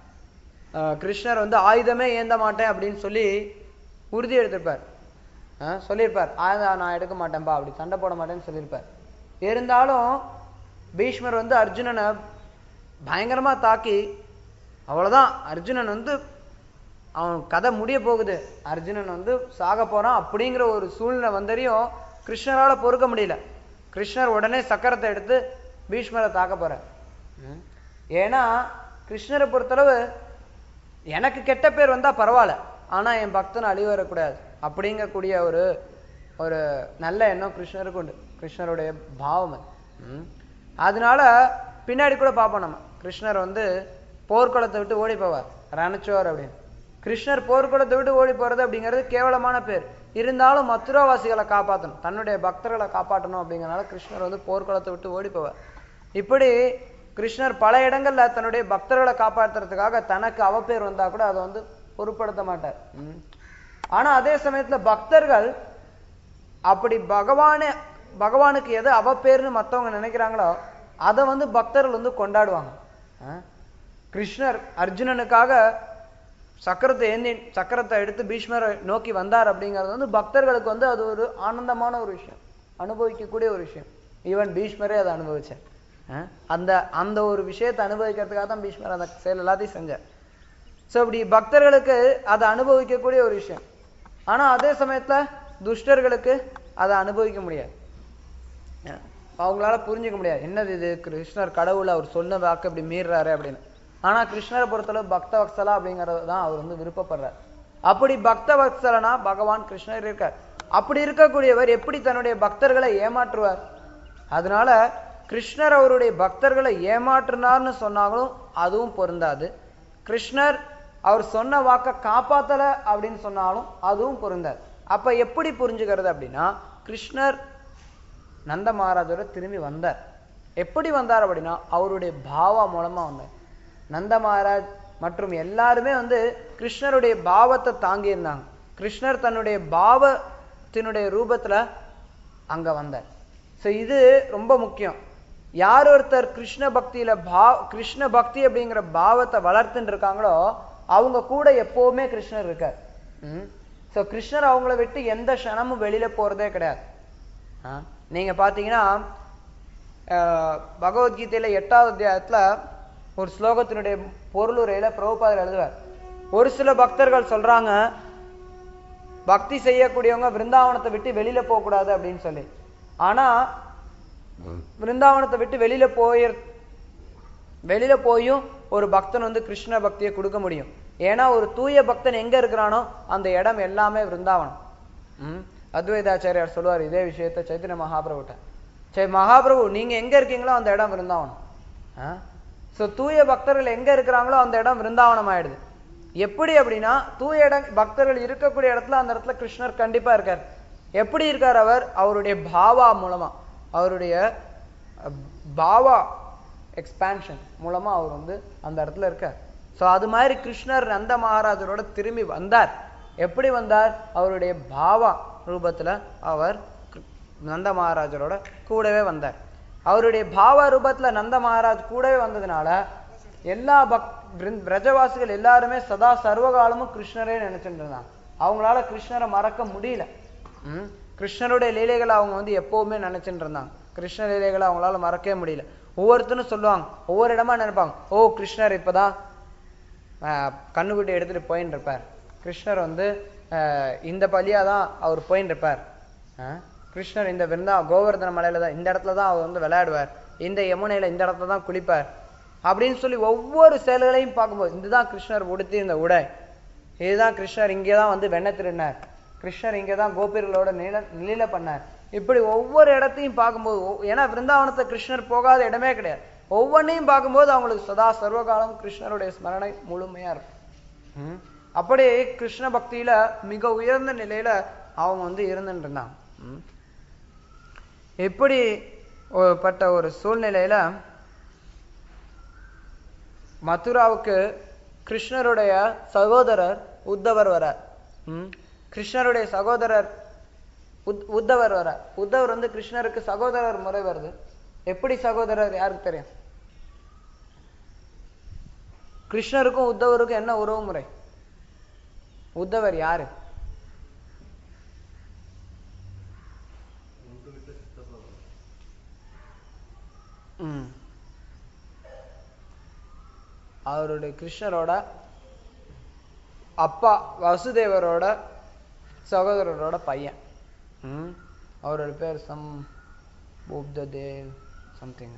ஆஹ், கிருஷ்ணர் வந்து ஆயுதமே ஏந்த மாட்டேன் அப்படின்னு சொல்லி உறுதி எடுத்திருப்பார் ஆ, சொல்லியிருப்பார் ஆயுதம் நான் எடுக்க மாட்டேன்பா அப்படி சண்டை போட மாட்டேன்னு சொல்லியிருப்பார் இருந்தாலும் பீஷ்மர் வந்து அர்ஜுனனை பயங்கரமா தாக்கி அவ்வளவுதான் அர்ஜுனன் வந்து அவன் கதை முடிய போகுது அர்ஜுனன் வந்து சாக போறான் அப்படிங்கிற ஒரு சூழ்நிலை வந்தறியும் கிருஷ்ணரால பொறுக்க முடியல கிருஷ்ணர் உடனே சக்கரத்தை எடுத்து பீஷ்மரை தாக்க போறார் ம். ஏன்னா கிருஷ்ணரை பொறுத்தளவு எனக்கு கெட்ட பேர் வந்தா பரவாயில்ல ஆனா என் பக்தன் அழிவு வரக்கூடாது அப்படிங்கக்கூடிய ஒரு ஒரு நல்ல எண்ணம் கிருஷ்ணருக்கு உண்டு கிருஷ்ணருடைய பாவம் அது. ம். அதனால பின்னாடி கூட பார்ப்போம் நம்ம கிருஷ்ணர் வந்து போர்க்குளத்தை விட்டு ஓடி போவார் ரணச்சோர் அப்படின்னு கிருஷ்ணர் போர்க்குளத்தை விட்டு ஓடி போறது அப்படிங்கிறது கேவலமான பேர் இருந்தாலும் மதுராவாசிகளை காப்பாற்றணும் தன்னுடைய பக்தர்களை காப்பாற்றணும் அப்படிங்கறனால கிருஷ்ணர் வந்து போர்க்குளத்தை விட்டு ஓடி போவார் இப்படி கிருஷ்ணர் பல இடங்கள்ல தன்னுடைய பக்தர்களை காப்பாத்துறதுக்காக தனக்கு அவப்பேர் வந்தா கூட அதை வந்து பொருட்படுத்த மாட்டார் ம். ஆனா அதே சமயத்துல பக்தர்கள் அப்படி பகவானே பகவானுக்கு எது அவப்பேர்னு மத்தவங்க நினைக்கிறாங்களோ அதை வந்து பக்தர்கள் வந்து கொண்டாடுவாங்க ஆ? கிருஷ்ணர் அர்ஜுனனுக்காக சக்கரத்தை ஏந்தி சக்கரத்தை எடுத்து பீஷ்மரை நோக்கி வந்தார் அப்படிங்கிறது வந்து பக்தர்களுக்கு வந்து அது ஒரு ஆனந்தமான ஒரு விஷயம் அனுபவிக்கக்கூடிய ஒரு விஷயம் ஈவன் பீஷ்மரே அதை அனுபவிச்சார் ஆ? அந்த அந்த ஒரு விஷயத்தை அனுபவிக்கிறதுக்காக தான் பீஷ்மர் அந்த செயல் எல்லாத்தையும் செஞ்சார் ஸோ இப்படி பக்தர்களுக்கு அதை அனுபவிக்கக்கூடிய ஒரு விஷயம் ஆனா அதே சமயத்துல துஷ்டர்களுக்கு அதை அனுபவிக்க முடியாது ஏன்? அவங்களால புரிஞ்சுக்க முடியாது என்னது இது கிருஷ்ணர் கடவுள் அவர் சொன்ன வாக்கு இப்படி மீறுறாரு அப்படின்னு ஆனா கிருஷ்ணரை பொறுத்தளவு பக்த வத்சலா அப்படிங்கறது தான் அவர் வந்து விருப்பப்படுறார் அப்படி பக்த வத்சலனா பகவான் கிருஷ்ணர் இருக்கார் அப்படி இருக்கக்கூடியவர் எப்படி தன்னுடைய பக்தர்களை ஏமாற்றுவார் அதனால கிருஷ்ணர் அவருடைய பக்தர்களை ஏமாற்றினார்னு சொன்னாலும் அதுவும் பொருந்தாது கிருஷ்ணர் அவர் சொன்ன வாக்க காப்பாத்தல அப்படின்னு சொன்னாலும் அதுவும் பொருந்தாது அப்ப எப்படி புரிஞ்சுக்கிறது அப்படின்னா கிருஷ்ணர் நந்த மகாராஜோட திரும்பி வந்தார் எப்படி வந்தார் அப்படின்னா அவருடைய பாவா மூலமா வந்தார் நந்த மகாராஜ் மற்றும் எல்லாருமே வந்து கிருஷ்ணருடைய பாவத்தை தாங்கி இருந்தாங்க கிருஷ்ணர் தன்னுடைய பாவத்தினுடைய ரூபத்துல அங்க வந்தார் சோ இது ரொம்ப முக்கியம் யார் ஒருத்தர் கிருஷ்ண பக்தியில பா கிருஷ்ண பக்தி அப்படிங்கிற பாவத்தை வளர்த்துட்டு இருக்காங்களோ அவங்க கூட எப்பவுமே கிருஷ்ணர் இருக்கார் ம் ஸோ கிருஷ்ணர் அவங்கள விட்டு எந்த க்ஷணமும் வெளியில போறதே கிடையாது ஆ, நீங்க பாத்தீங்கன்னா ஆஹ், பகவத்கீதையில எட்டாவது அத்தியாயத்துல ஒரு ஸ்லோகத்தினுடைய பொருளுரையில பிரபுபாதர் எழுதுவார் ஒரு சில பக்தர்கள் சொல்றாங்க பக்தி செய்யக்கூடியவங்க விருந்தாவனத்தை விட்டு வெளியில போக கூடாது அப்படின்னு சொல்லி ஆனா விருந்தாவனத்தை விட்டு வெளியில போய் வெளியில போயும் ஒரு பக்தன் வந்து கிருஷ்ண பக்தியை கொடுக்க முடியும் ஏன்னா ஒரு தூய பக்தன் எங்க இருக்கிறானோ அந்த இடம் எல்லாமே விருந்தாவனம் ம் அத்வைதாச்சாரியார் சொல்லுவார் இதே விஷயத்த சைத்தன்ய மகாபிரபுட்ட சரி மகாபிரபு நீங்க எங்க இருக்கீங்களோ அந்த இடம் விருந்தாவனம் சோ தூய பக்தர்கள் எங்க இருக்கிறாங்களோ அந்த இடம் விருந்தாவனம் ஆயிடுது எப்படி அப்படின்னா தூய இடம் பக்தர்கள் இருக்கக்கூடிய இடத்துல அந்த இடத்துல கிருஷ்ணர் கண்டிப்பா இருக்கார் எப்படி இருக்கார் அவர் அவருடைய பாவா மூலமா அவருடைய அஹ், பாவா எக்ஸ்பான்ஷன் மூலமா அவர் வந்து அந்த இடத்துல இருக்கார் சோ அது மாதிரி கிருஷ்ணர் நந்த மகாராஜரோட திரும்பி வந்தார் எப்படி வந்தார் அவருடைய பாவா ரூபத்துல அவர் கிரு- நந்த மகாராஜரோட கூடவே வந்தார் அவருடைய பாவ ரூபத்துல நந்த மகாராஜ் கூடவே வந்ததுனால எல்லா பக் பிருந்- பிரஜவாசிகள் எல்லாருமே சதா சர்வகாலமும் கிருஷ்ணரே நினைச்சிட்டு இருந்தாங்க அவங்களால கிருஷ்ணரை மறக்க முடியல ம் கிருஷ்ணருடைய லீலைகளை அவங்க வந்து எப்பவுமே நினைச்சிட்டு இருந்தாங்க கிருஷ்ண லீலைகளை அவங்களால மறக்கவே முடியல ஒவ்வொருத்தரும் சொல்லுவாங்க ஒவ்வொரு இடமா நினைப்பாங்க ஓ கிருஷ்ணர் இப்பதான் ஆஹ், கண்ணுக்குட்டி எடுத்துட்டு போயின்னு இருப்பார் கிருஷ்ணர் வந்து ஆஹ், இந்த பலியா தான் அவர் போயின்னு இருப்பார் ஆஹ், கிருஷ்ணர் இந்த விருந்தா கோவர்தன மலையில தான் இந்த இடத்துல தான் அவர் வந்து விளையாடுவார் இந்த யமுனையில இந்த இடத்துல தான் குளிப்பார் அப்படின்னு சொல்லி ஒவ்வொரு செயல்களையும் பார்க்கும்போது இதுதான் கிருஷ்ணர் உடுத்தி இந்த உடை இதுதான் கிருஷ்ணர் இங்கே தான் வந்து வெண்ணெய் திருடினார் கிருஷ்ணர் இங்கே தான் கோபியர்களோட நீல நிலையில பண்ணார் இப்படி ஒவ்வொரு இடத்தையும் பார்க்கும்போது ஒ- ஏன்னா விருந்தாவனத்தை கிருஷ்ணர் போகாத இடமே கிடையாது ஒவ்வொன்றையும் பார்க்கும்போது அவங்களுக்கு சதா சர்வகாலம் கிருஷ்ணருடைய ஸ்மரணை முழுமையா இருக்கும் ம். அப்படி கிருஷ்ண பக்தியில மிக உயர்ந்த நிலையில அவங்க வந்து இருந்துட்டு இருந்தாங்க ம். இப்படி ஒ- பட்ட ஒரு சூழ்நிலையில மதுராவுக்கு கிருஷ்ணருடைய சகோதரர் உத்தவர் வரார் ம். கிருஷ்ணருடைய சகோதரர் உத் உத்தவர் வரார் உத்தவர் வந்து கிருஷ்ணருக்கு சகோதரர் முறை வருது எப்படி சகோதரர் யாருக்கு தெரியும் கிருஷ்ணருக்கும் உத்தவருக்கும் என்ன உறவு முறை உத்தவர் யாரு ம். அவருடைய கிருஷ்ணரோட அப்பா வசுதேவரோட சகோதரரோட பையன் ம். அவரோட பேர் சம் தேவ் சம்திங்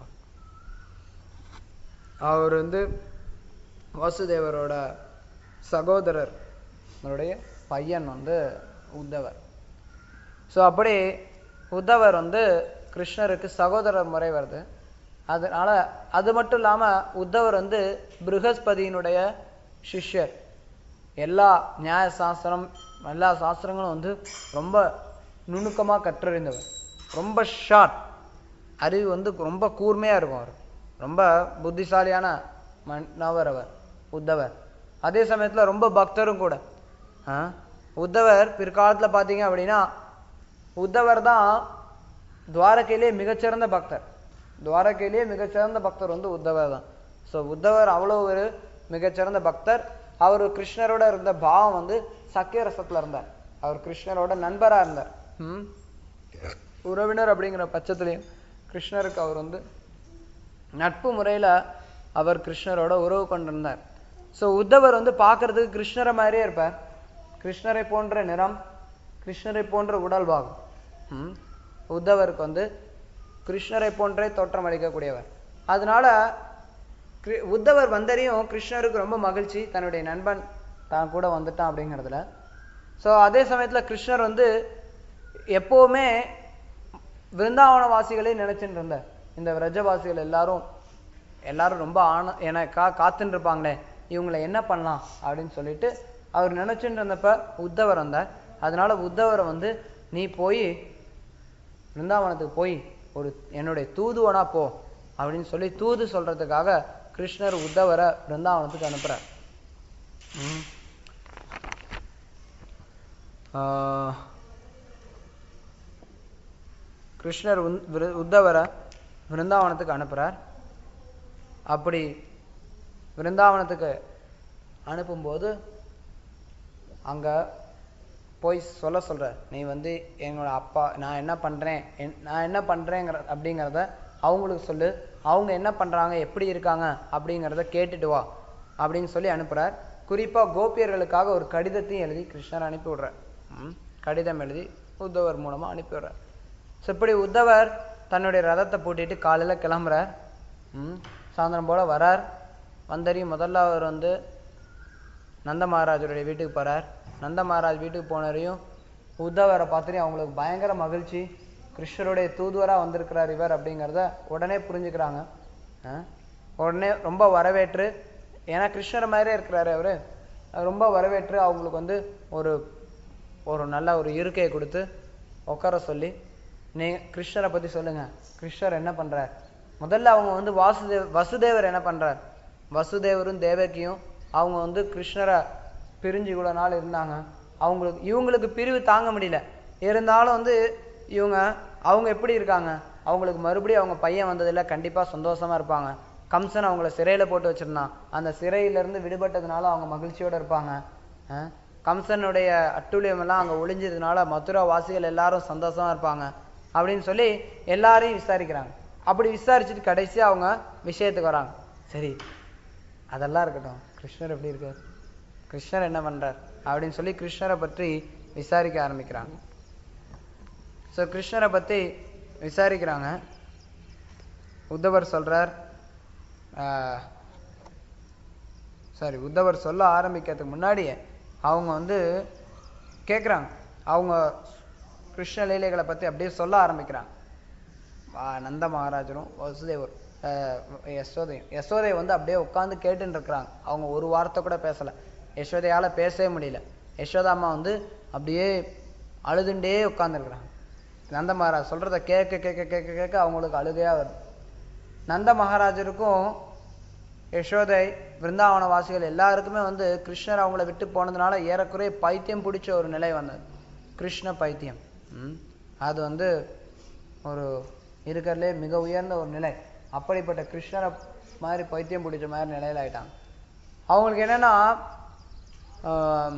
அவர் வந்து வசுதேவரோட சகோதரர் அவருடைய பையன் வந்து உத்தவர் ஸோ அப்படி உத்தவர் வந்து கிருஷ்ணருக்கு சகோதரர் முறை வருது அதனால அது மட்டும் இல்லாம உத்தவர் வந்து ப்ருகஸ்பதியினுடைய சிஷ்யர் எல்லா நியாய சாஸ்திரம் எல்லா சாஸ்திரங்களும் வந்து ரொம்ப நுணுக்கமா கற்றறிந்தவர் ரொம்ப ஷார்ப் அறிவு வந்து ரொம்ப கூர்மையா இருக்கும் அவர் ரொம்ப புத்திசாலியான மன்னவர் அவர் உத்தவர் அதே சமயத்துல ரொம்ப பக்தரும் கூட ஆ? உத்தவர் பிற்காலத்துல பாத்தீங்க அப்படின்னா உத்தவர் தான் துவாரகையிலே மிகச்சிறந்த பக்தர் துவாரகையிலேயே மிகச்சிறந்த பக்தர் வந்து உத்தவர் தான் ஸோ உத்தவர் அவ்வளோ ஒரு மிகச்சிறந்த பக்தர் அவர் கிருஷ்ணரோட இருந்த பாவம் வந்து சக்கிய ரசத்துல இருந்தார் அவர் கிருஷ்ணரோட நண்பரா இருந்தார் ம் உறவினர் அப்படிங்கிற பட்சத்துலையும் கிருஷ்ணருக்கு அவர் வந்து நட்பு முறையில அவர் கிருஷ்ணரோட உறவு கொண்டிருந்தார் ஸோ உத்தவர் வந்து பார்க்கிறதுக்கு கிருஷ்ணரை மாதிரியே இருப்பார் கிருஷ்ணரை போன்ற நிறம் கிருஷ்ணரை போன்ற உடல் பாகம் ம். உத்தவருக்கு வந்து கிருஷ்ணரை போன்றே தோற்றம் அளிக்கக்கூடியவர் அதனால கிரு- உத்தவர் வந்தரையும் கிருஷ்ணருக்கு ரொம்ப மகிழ்ச்சி தன்னுடைய நண்பன் தான் கூட வந்துட்டான் அப்படிங்கிறதுல ஸோ அதே சமயத்துல கிருஷ்ணர் வந்து எப்பவுமே விருந்தாவன வாசிகளே நினைச்சுட்டு இருந்தார் இந்த விரஜவாசிகள் எல்லாரும் எல்லாரும் ரொம்ப ஆன எனக்கா காத்துன்னு இருப்பாங்களே இவங்களை என்ன பண்ணலாம் அப்படின்னு சொல்லிட்டு அவர் நினைச்சுட்டு இருந்தப்ப உத்தவர் வந்தார் அதனால உத்தவரை வந்து நீ போய் பிருந்தாவனத்துக்கு போய் ஒரு என்னுடைய தூதுவனா போ அப்படின்னு சொல்லி தூது சொல்றதுக்காக கிருஷ்ணர் உத்தவரை பிருந்தாவனத்துக்கு அனுப்புறார் ம். ஆஹ் கிருஷ்ணர் உந்- விரு- உத்தவரை விருந்தாவனத்துக்கு அனுப்புறார் அப்படி விருந்தாவனத்துக்கு அனுப்பும்போது அங்க போய் சொல்ல சொல்ற நீ வந்து என்னோட அப்பா நான் என்ன பண்றேன் என்- நான் என்ன பண்றேங்கிற அப்படிங்கிறத அவங்களுக்கு சொல்லு அவங்க என்ன பண்றாங்க எப்படி இருக்காங்க அப்படிங்கிறத கேட்டுட்டு வா அப்படின்னு சொல்லி அனுப்புறார் குறிப்பா கோபியர்களுக்காக ஒரு கடிதத்தையும் எழுதி கிருஷ்ணர் அனுப்பி விடுறார் ம், கடிதம் எழுதி உத்தவர் மூலமா அனுப்பி விடுறார் ஸோ இப்படி உத்தவர் தன்னுடைய ரதத்தை பூட்டிட்டு காலையில கிளம்புறார் ம், சாயந்தரம் போல வரார் வந்தறியும் முதல்ல அவர் வந்து நந்த மகாராஜருடைய வீட்டுக்கு போறார் நந்த மகாராஜ் வீட்டுக்கு போனரையும் உத்தவரை பார்த்துட்டு அவங்களுக்கு பயங்கர மகிழ்ச்சி கிருஷ்ணருடைய தூதுவரா வந்திருக்கிறார் இவர் அப்படிங்கிறத உடனே புரிஞ்சுக்கிறாங்க ஆ? உடனே ரொம்ப வரவேற்று ஏன்னா கிருஷ்ணர் மாதிரியே இருக்கிறாரு அவரு ரொம்ப வரவேற்று அவங்களுக்கு வந்து ஒரு ஒரு நல்ல ஒரு இருக்கையை கொடுத்து உட்கார சொல்லி நீ கிருஷ்ணரை பத்தி சொல்லுங்க கிருஷ்ணர் என்ன பண்றார் முதல்ல அவங்க வந்து வாசுதேவ் வசுதேவர் என்ன பண்றார் வசுதேவரும் தேவகியும் அவங்க வந்து கிருஷ்ணரை பிரிஞ்சு இவ்வளவு நாள் இருந்தாங்க அவங்களுக்கு இவங்களுக்கு பிரிவு தாங்க முடியல இருந்தாலும் வந்து இவங்க அவங்க எப்படி இருக்காங்க அவங்களுக்கு மறுபடியும் அவங்க பையன் வந்ததுல கண்டிப்பா சந்தோஷமா இருப்பாங்க கம்சன் அவங்கள சிறையில போட்டு வச்சிருந்தான் அந்த சிறையில இருந்து விடுபட்டதுனால அவங்க மகிழ்ச்சியோட இருப்பாங்க அஹ் கம்சனுடைய அட்டூழியம் எல்லாம் அங்க ஒளிஞ்சதுனால மதுரா வாசிகள் எல்லாரும் சந்தோஷமா இருப்பாங்க அப்படின்னு சொல்லி எல்லாரையும் விசாரிக்கிறாங்க அப்படி விசாரிச்சுட்டு கடைசியா அவங்க விஷயத்துக்கு வராங்க சரி அதெல்லாம் இருக்கட்டும் கிருஷ்ணர் எப்படி இருக்கார் கிருஷ்ணர் என்ன பண்றார் அப்படின்னு சொல்லி கிருஷ்ணரை பற்றி விசாரிக்க ஆரம்பிக்கிறாங்க ஸோ கிருஷ்ணரை பத்தி விசாரிக்கிறாங்க உத்தவர் சொல்றார் சாரி உத்தவர் சொல்ல ஆரம்பிக்கிறதுக்கு முன்னாடியே அவங்க வந்து கேட்குறாங்க அவங்க கிருஷ்ண லீலைகளை பத்தி அப்படியே சொல்ல ஆரம்பிக்கிறாங்க ஆ, நந்த மகாராஜரும் வசுதேவர் அஹ், யசோதையும் யசோதை வந்து அப்படியே உட்காந்து கேட்டுன்னு இருக்கிறாங்க அவங்க ஒரு வார்த்தை கூட பேசல யசோதையால பேசவே முடியல யசோதா அம்மா வந்து அப்படியே அழுதுண்டே உட்காந்துருக்குறாங்க நந்த மகாராஜ் சொல்றத கேட்க கேட்க கேட்க கேட்க அவங்களுக்கு அழுகையா வருது நந்த மகாராஜருக்கும் யசோதை விருந்தாவன வாசிகள் எல்லாருக்குமே வந்து கிருஷ்ணர் அவங்கள விட்டு போனதுனால ஏறக்குறைய பைத்தியம் பிடிச்ச ஒரு நிலை வந்தது கிருஷ்ண பைத்தியம் ம். அது வந்து ஒரு இருக்கிறதுலே மிக உயர்ந்த ஒரு நிலை அப்படிப்பட்ட கிருஷ்ணரை மாதிரி பைத்தியம் பிடிச்ச மாதிரி நிலையில ஆயிட்டாங்க அவங்களுக்கு என்னன்னா ஆம்,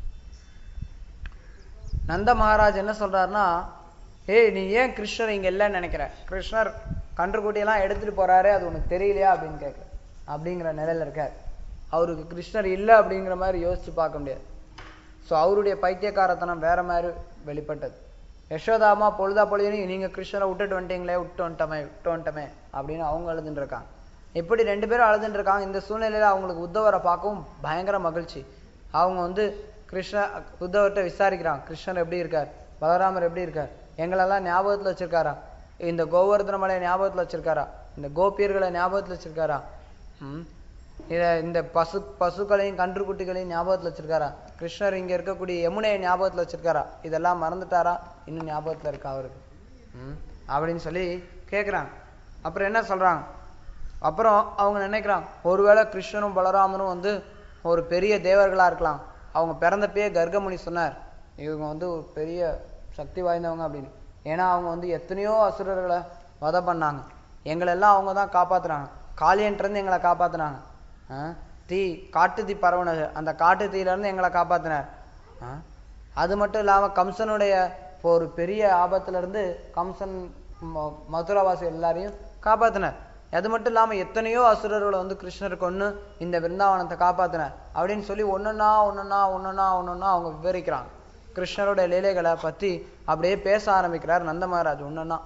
நந்த மகாராஜ் என்ன சொல்றாருன்னா ஏய் நீ ஏன் கிருஷ்ணர் இங்க இல்லைன்னு நினைக்கிற கிருஷ்ணர் கன்றுக்குட்டியெல்லாம் எடுத்துட்டு போறாரு அது உனக்கு தெரியலையா அப்படின்னு கேட்குற அப்படிங்கிற நிலையில இருக்கார் அவருக்கு கிருஷ்ணர் இல்லை அப்படிங்கிற மாதிரி யோசிச்சு பார்க்க முடியாது ஸோ அவருடைய பைத்தியக்காரத்தனம் வேற மாதிரி வெளிப்பட்டது யசோதாமா பொழுதா பொழுதுன்னு நீங்க கிருஷ்ணரை விட்டுட்டு வந்துட்டீங்களே விட்டு வந்துட்டோமே விட்டு வந்துட்டோமே அப்படின்னு அவங்க அழுதுன்னு இருக்காங்க இப்படி ரெண்டு பேரும் அழுதுன்னு இருக்காங்க இந்த சூழ்நிலையில அவங்களுக்கு உத்தவரை பார்க்கவும் பயங்கர மகிழ்ச்சி அவங்க வந்து கிருஷ்ண உத்தவர்கிட்ட விசாரிக்கிறாங்க கிருஷ்ணர் எப்படி இருக்கார் பலராமர் எப்படி இருக்கார் எங்களெல்லாம் ஞாபகத்துல வச்சிருக்காரா இந்த கோவர்தன மலையை ஞாபகத்துல வச்சிருக்காரா இந்த கோபியர்களை ஞாபகத்துல வச்சிருக்காரா ம் இத இந்த பசு பசுக்களையும் கன்றுக்குட்டிகளையும் ஞாபகத்துல வச்சிருக்காரா கிருஷ்ணர் இங்க இருக்கக்கூடிய யமுனையை ஞாபகத்துல வச்சிருக்காரா இதெல்லாம் மறந்துட்டாரா இன்னும் ஞாபகத்துல இருக்கா அவருக்கு ம் அப்படின்னு சொல்லி கேக்குறாங்க அப்புறம் என்ன சொல்றாங்க அப்புறம் அவங்க நினைக்கிறாங்க ஒருவேளை கிருஷ்ணனும் பலராமனும் வந்து ஒரு பெரிய தேவர்களா இருக்கலாம் அவங்க பிறந்தப்பயே கர்கமுனி சொன்னார் இவங்க வந்து ஒரு பெரிய சக்தி வாய்ந்தவங்க அப்படின்னு ஏன்னா அவங்க வந்து எத்தனையோ அசுரர்களை வதை பண்ணாங்க எங்களெல்லாம் அவங்க தான் காப்பாத்துனாங்க காளியன்ட்டிருந்து எங்களை காப்பாத்துனாங்க ஆ? தீ காட்டு தீ பரவுனது அந்த காட்டு தீயில இருந்து எங்களை காப்பாத்தினார் ஆ? அது மட்டும் இல்லாம கம்சனுடைய இப்போ ஒரு பெரிய ஆபத்துல இருந்து கம்சன் ம- மதுராவாசி எல்லாரையும் காப்பாத்தினார் அது மட்டும் இல்லாம எத்தனையோ அசுரர்களை வந்து கிருஷ்ணர் கொன்னு இந்த விருந்தாவனத்தை காப்பாத்தினார் அப்படின்னு சொல்லி ஒன்னொன்னா ஒன்னொன்னா ஒன்னொன்னா ஒன்னொன்னா அவங்க விவரிக்கிறாங்க கிருஷ்ணரோட லீலைகளை பத்தி அப்படியே பேச ஆரம்பிக்கிறார் நந்த மகாராஜ் ஒன்னொன்னா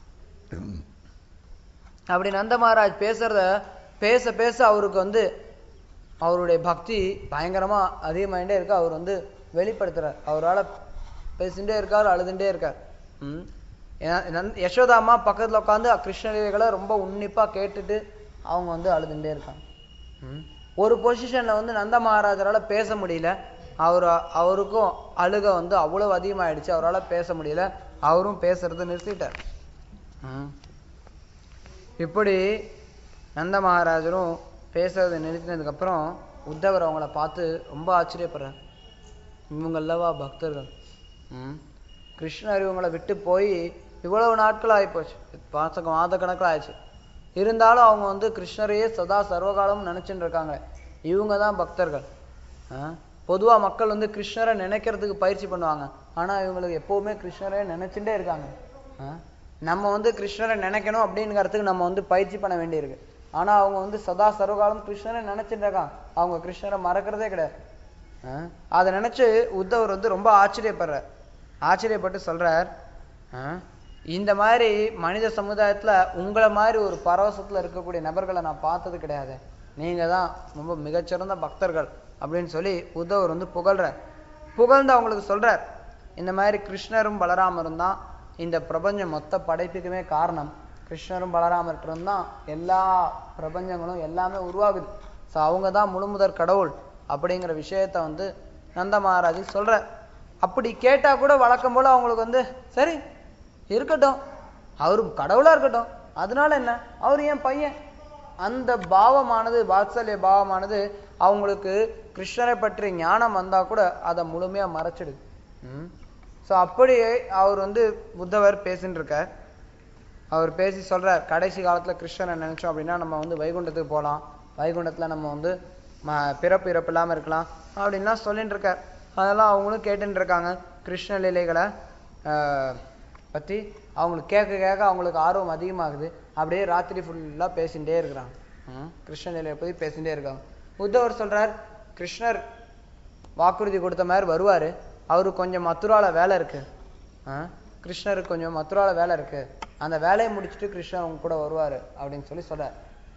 அப்படி நந்த மகாராஜ் பேசுறத பேச பேச அவருக்கு வந்து அவருடைய பக்தி பயங்கரமா அதிகமாயிட்டே இருக்கு அவர் வந்து வெளிப்படுத்துறார் அவரால பேசிட்டே இருக்கார் அழுதுண்டே இருக்கார் ம் ஏன்னா நந்த- யசோதா அம்மா பக்கத்துல உட்காந்து கிருஷ்ணலீலைகளை ரொம்ப உன்னிப்பா கேட்டுட்டு அவங்க வந்து அழுதுண்டே இருக்காங்க ம். ஒரு பொசிஷன்ல வந்து நந்த மகாராஜரால பேச முடியல அவர் அவருக்கும் அழுக வந்து அவ்வளவு அதிகமாயிடுச்சு அவரால பேச முடியல அவரும் பேசுறதை நிறுத்திட்டார் ம். இப்படி நந்த மகாராஜரும் பேசுறதை நிறுத்தினதுக்கு அப்புறம் உத்தவர் அவங்கள பார்த்து ரொம்ப ஆச்சரியப்படுறார் இவங்க அல்லவா பக்தர்கள் ம். கிருஷ்ணர் இவங்களை விட்டு போய் இவ்வளவு நாட்கள் ஆயிப்போச்சு மாச மாத கணக்கில் ஆயிடுச்சு இருந்தாலும் அவங்க வந்து கிருஷ்ணரையே சதா சர்வகாலமும் நினைச்சுட்டு இருக்காங்க இவங்க தான் பக்தர்கள் ஆ? பொதுவா மக்கள் வந்து கிருஷ்ணரை நினைக்கிறதுக்கு பயிற்சி பண்ணுவாங்க ஆனா இவங்களுக்கு எப்பவுமே கிருஷ்ணரே நினைச்சுட்டே இருக்காங்க ஆ? நம்ம வந்து கிருஷ்ணரை நினைக்கணும் அப்படிங்கிறதுக்கு நம்ம வந்து பயிற்சி பண்ண வேண்டியிருக்கு ஆனா அவங்க வந்து சதா சர்வகாலம் கிருஷ்ணரை நினைச்சிட்டு இருக்காங்க அவங்க கிருஷ்ணரை மறக்கிறதே கிடையாது ஆ? அதை நினைச்சு உத்தவர் வந்து ரொம்ப ஆச்சரியப்படுறார் ஆச்சரியப்பட்டு சொல்றார் ஆ? இந்த மாதிரி மனித சமுதாயத்துல உங்களை மாதிரி ஒரு பரவசத்துல இருக்கக்கூடிய நபர்களை நான் பார்த்தது கிடையாது நீங்க தான் ரொம்ப மிகச்சிறந்த பக்தர்கள் அப்படின்னு சொல்லி உத்தவர் வந்து புகழ்றார் புகழ்ந்து அவங்களுக்கு சொல்றார் இந்த மாதிரி கிருஷ்ணரும் பலராமரும் தான் இந்த பிரபஞ்சம் மொத்த படைப்புக்குமே காரணம் கிருஷ்ணரும் பலராமர்கிட்ட தான் எல்லா பிரபஞ்சங்களும் எல்லாமே உருவாகுது ஸோ அவங்க தான் முழுமுதற் கடவுள் அப்படிங்கிற விஷயத்த வந்து நந்த மகாராஜ் சொல்ற அப்படி கேட்டா கூட வழக்கம் போல அவங்களுக்கு வந்து சரி இருக்கட்டும் அவரு கடவுளா இருக்கட்டும் அதனால என்ன அவர் என் பையன் அந்த பாவமானது வாத்சல்ய பாவமானது அவங்களுக்கு கிருஷ்ணரை பற்றி ஞானம் வந்தா கூட அதை முழுமையா மறைச்சிடுது ம் ஸோ அப்படி அவர் வந்து புத்தவர் பேசின்னு இருக்கார் அவர் பேசி சொல்றார் கடைசி காலத்துல கிருஷ்ணரை நினைச்சோம் அப்படின்னா நம்ம வந்து வைகுண்டத்துக்கு போகலாம் வைகுண்டத்துல நம்ம வந்து ம- பிறப்பு இறப்பு இல்லாம இருக்கலாம் அப்படின்லாம் சொல்லிட்டு இருக்கார் அதெல்லாம் அவங்களும் கேட்டுட்டு இருக்காங்க கிருஷ்ண லீலைகளை ஆஹ், பத்தி அவங்களுக்கு கேட்க கேட்க அவங்களுக்கு ஆர்வம் அதிகமாகுது அப்படியே ராத்திரி ஃபுல்லா பேசிட்டே இருக்கிறாங்க ம், கிருஷ்ண லீலையை பத்தி பேசிட்டே இருக்காங்க உத்தவர் சொல்றார் கிருஷ்ணர் வாக்குறுதி கொடுத்த மாதிரி வருவாரு அவருக்கு கொஞ்சம் மதுரால வேலை இருக்கு ஆ? கிருஷ்ணருக்கு கொஞ்சம் மதுரால வேலை இருக்கு அந்த வேலையை முடிச்சுட்டு கிருஷ்ணர் உங்க கூட வருவாரு அப்படின்னு சொல்லி சொல்றார்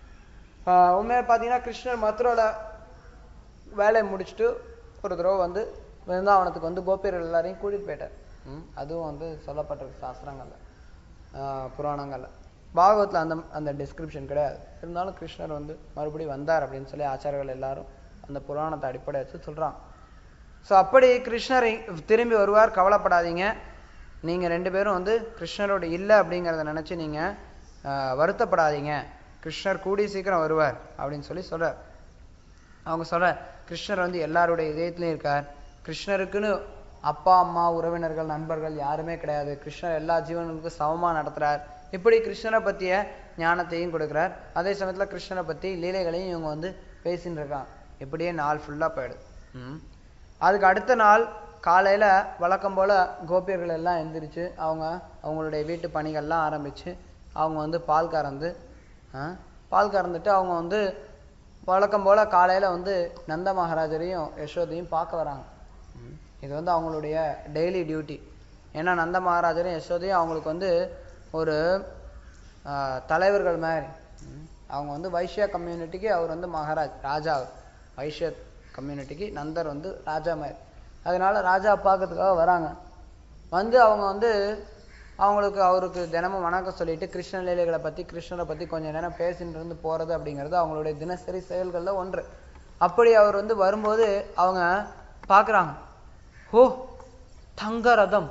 ஆஹ் உண்மையா பாத்தீங்கன்னா கிருஷ்ணர் மதுரால வேலையை முடிச்சுட்டு ஒரு தடவை வந்து விருந்தாவனத்துக்கு வந்து கோபியர்கள் எல்லாரையும் கூட்டிட்டு போயிட்டார் ம், அதுவும் வந்து சொல்லப்பட்டிருக்கு சாஸ்திரங்கள்ல ஆஹ் புராணங்கள்ல பாகவத்தில் அந்த அந்த டிஸ்கிரிப்ஷன் கிடையாது இருந்தாலும் கிருஷ்ணர் வந்து மறுபடியும் வந்தார் அப்படின்னு சொல்லி ஆச்சாரியர்கள் எல்லாரும் அந்த புராணத்தை அடிப்படை வச்சு சொல்றாங்க ஸோ அப்படி கிருஷ்ணர் இ- திரும்பி வருவார் கவலைப்படாதீங்க நீங்க ரெண்டு பேரும் வந்து கிருஷ்ணரோட இல்லை அப்படிங்கிறத நினைச்சு நீங்க ஆஹ், வருத்தப்படாதீங்க கிருஷ்ணர் கூடி சீக்கிரம் வருவார் அப்படின்னு சொல்லி சொல்றார் அவங்க சொல்ற கிருஷ்ணர் வந்து எல்லாருடைய இதயத்திலையும் இருக்கார் கிருஷ்ணருக்குன்னு அப்பா அம்மா உறவினர்கள் நண்பர்கள் யாருமே கிடையாது கிருஷ்ணர் எல்லா ஜீவன்களுக்கும் சமமா நடத்துறார் இப்படி கிருஷ்ணரை பத்திய ஞானத்தையும் கொடுக்கிறார் அதே சமயத்துல கிருஷ்ணரை பத்தி லீலைகளையும் இவங்க வந்து பேசின்னு இருக்காங்க இப்படியே நாள் ஃபுல்லா போயிடுது ம். அதுக்கு அடுத்த நாள் காலையில வழக்கம் போல கோபியர்கள் எல்லாம் எந்திரிச்சு அவங்க அவங்களுடைய வீட்டு பணிகள்லாம் ஆரம்பிச்சு அவங்க வந்து பால் கறந்து ஆ, பால் கறந்துட்டு அவங்க வந்து வழக்கம் போல காலையில வந்து நந்த மகாராஜரையும் யசோதையும் பார்க்க வராங்க ம். இது வந்து அவங்களுடைய டெய்லி டியூட்டி ஏன்னா நந்த மகாராஜரும் யசோதையும் அவங்களுக்கு வந்து ஒரு ஆ, தலைவர்கள் மாதிரி ம். அவங்க வந்து வைஷ்யா கம்யூனிட்டிக்கு அவர் வந்து மகாராஜ் ராஜா அவர். வைஷ்ய கம்யூனிட்டிக்கு நந்தர் வந்து ராஜா மாதிரி அதனால ராஜா பார்க்கறதுக்காக வராங்க வந்து அவங்க வந்து அவங்களுக்கு அவருக்கு தினமும் வணக்கம் சொல்லிட்டு கிருஷ்ண லீலைகளை பத்தி கிருஷ்ணரை பத்தி கொஞ்ச நேரம் பேசிட்டு இருந்து போறது அப்படிங்கிறது அவங்களுடைய தினசரி செயல்கள்ல ஒன்று அப்படி அவர் வந்து வரும்போது அவங்க பார்க்கறாங்க ஓ தங்க ரதம்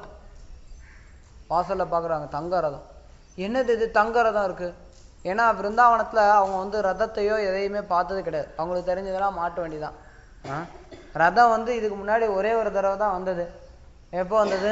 வாசல்ல பார்க்கறாங்க தங்க ரதம் என்னது இது தங்க ரதம் இருக்கு ஏன்னா விருந்தாவனத்துல அவங்க வந்து ரதத்தையோ எதையுமே பார்த்தது கிடையாது அவங்களுக்கு தெரிஞ்சதெல்லாம் மாட்ட வேண்டியதான் ஆ? ரதம் வந்து இதுக்கு முன்னாடி ஒரே ஒரு தடவை தான் வந்தது எப்போ வந்தது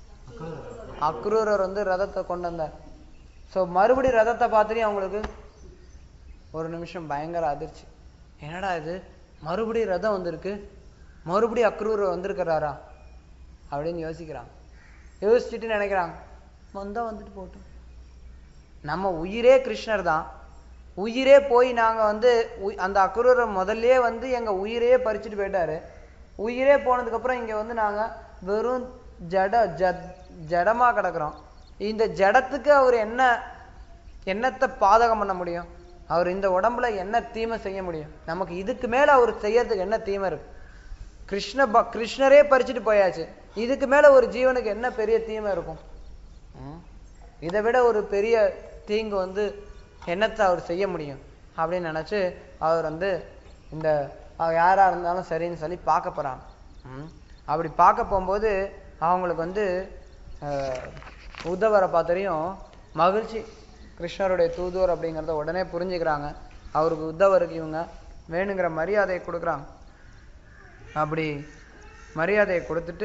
அக்ரூரர் வந்து ரதத்தை கொண்டு வந்தார் ஸோ மறுபடி ரதத்தை பார்த்துட்டு அவங்களுக்கு ஒரு நிமிஷம் பயங்கர அதிர்ச்சி என்னடா இது மறுபடியும் ரதம் வந்திருக்கு மறுபடியும் அக்ரூரர் வந்திருக்கிறாரா அப்படின்னு யோசிக்கிறாங்க யோசிச்சுட்டு நினைக்கிறாங்க வந்தா வந்துட்டு போட்டும் நம்ம உயிரே கிருஷ்ணர் தான் உயிரே போய் நாங்க வந்து உய்- அந்த அக்ரூரை முதல்லயே வந்து எங்க உயிரையே பறிச்சுட்டு போயிட்டாரு உயிரே போனதுக்கு அப்புறம் இங்க வந்து நாங்க வெறும் ஜட ஜட் ஜடமா கிடக்குறோம் இந்த ஜடத்துக்கு அவர் என்ன என்னத்தை பாதகம் பண்ண முடியும் அவர் இந்த உடம்புல என்ன தீமை செய்ய முடியும் நமக்கு இதுக்கு மேல அவர் செய்யறதுக்கு என்ன தீமை இருக்கு கிருஷ்ண ப கிருஷ்ணரே பறிச்சுட்டு போயாச்சு இதுக்கு மேல ஒரு ஜீவனுக்கு என்ன பெரிய தீமை இருக்கும் ம்? இதை விட ஒரு பெரிய தீங்கு வந்து என்னத்தை அவர் செய்ய முடியும் அப்படின்னு நினைச்சு அவர் வந்து இந்த அவ யாரா இருந்தாலும் சரின்னு சொல்லி பார்க்க போறாங்க ம். அப்படி பார்க்க போகும்போது அவங்களுக்கு வந்து அஹ், உத்தவரை பார்த்தரையும் மகிழ்ச்சி கிருஷ்ணருடைய தூதுவர் அப்படிங்கிறத உடனே புரிஞ்சுக்கிறாங்க அவருக்கு உத்தவருக்கு இவங்க வேணுங்கிற மரியாதையை கொடுக்குறாங்க அப்படி மரியாதையை கொடுத்துட்டு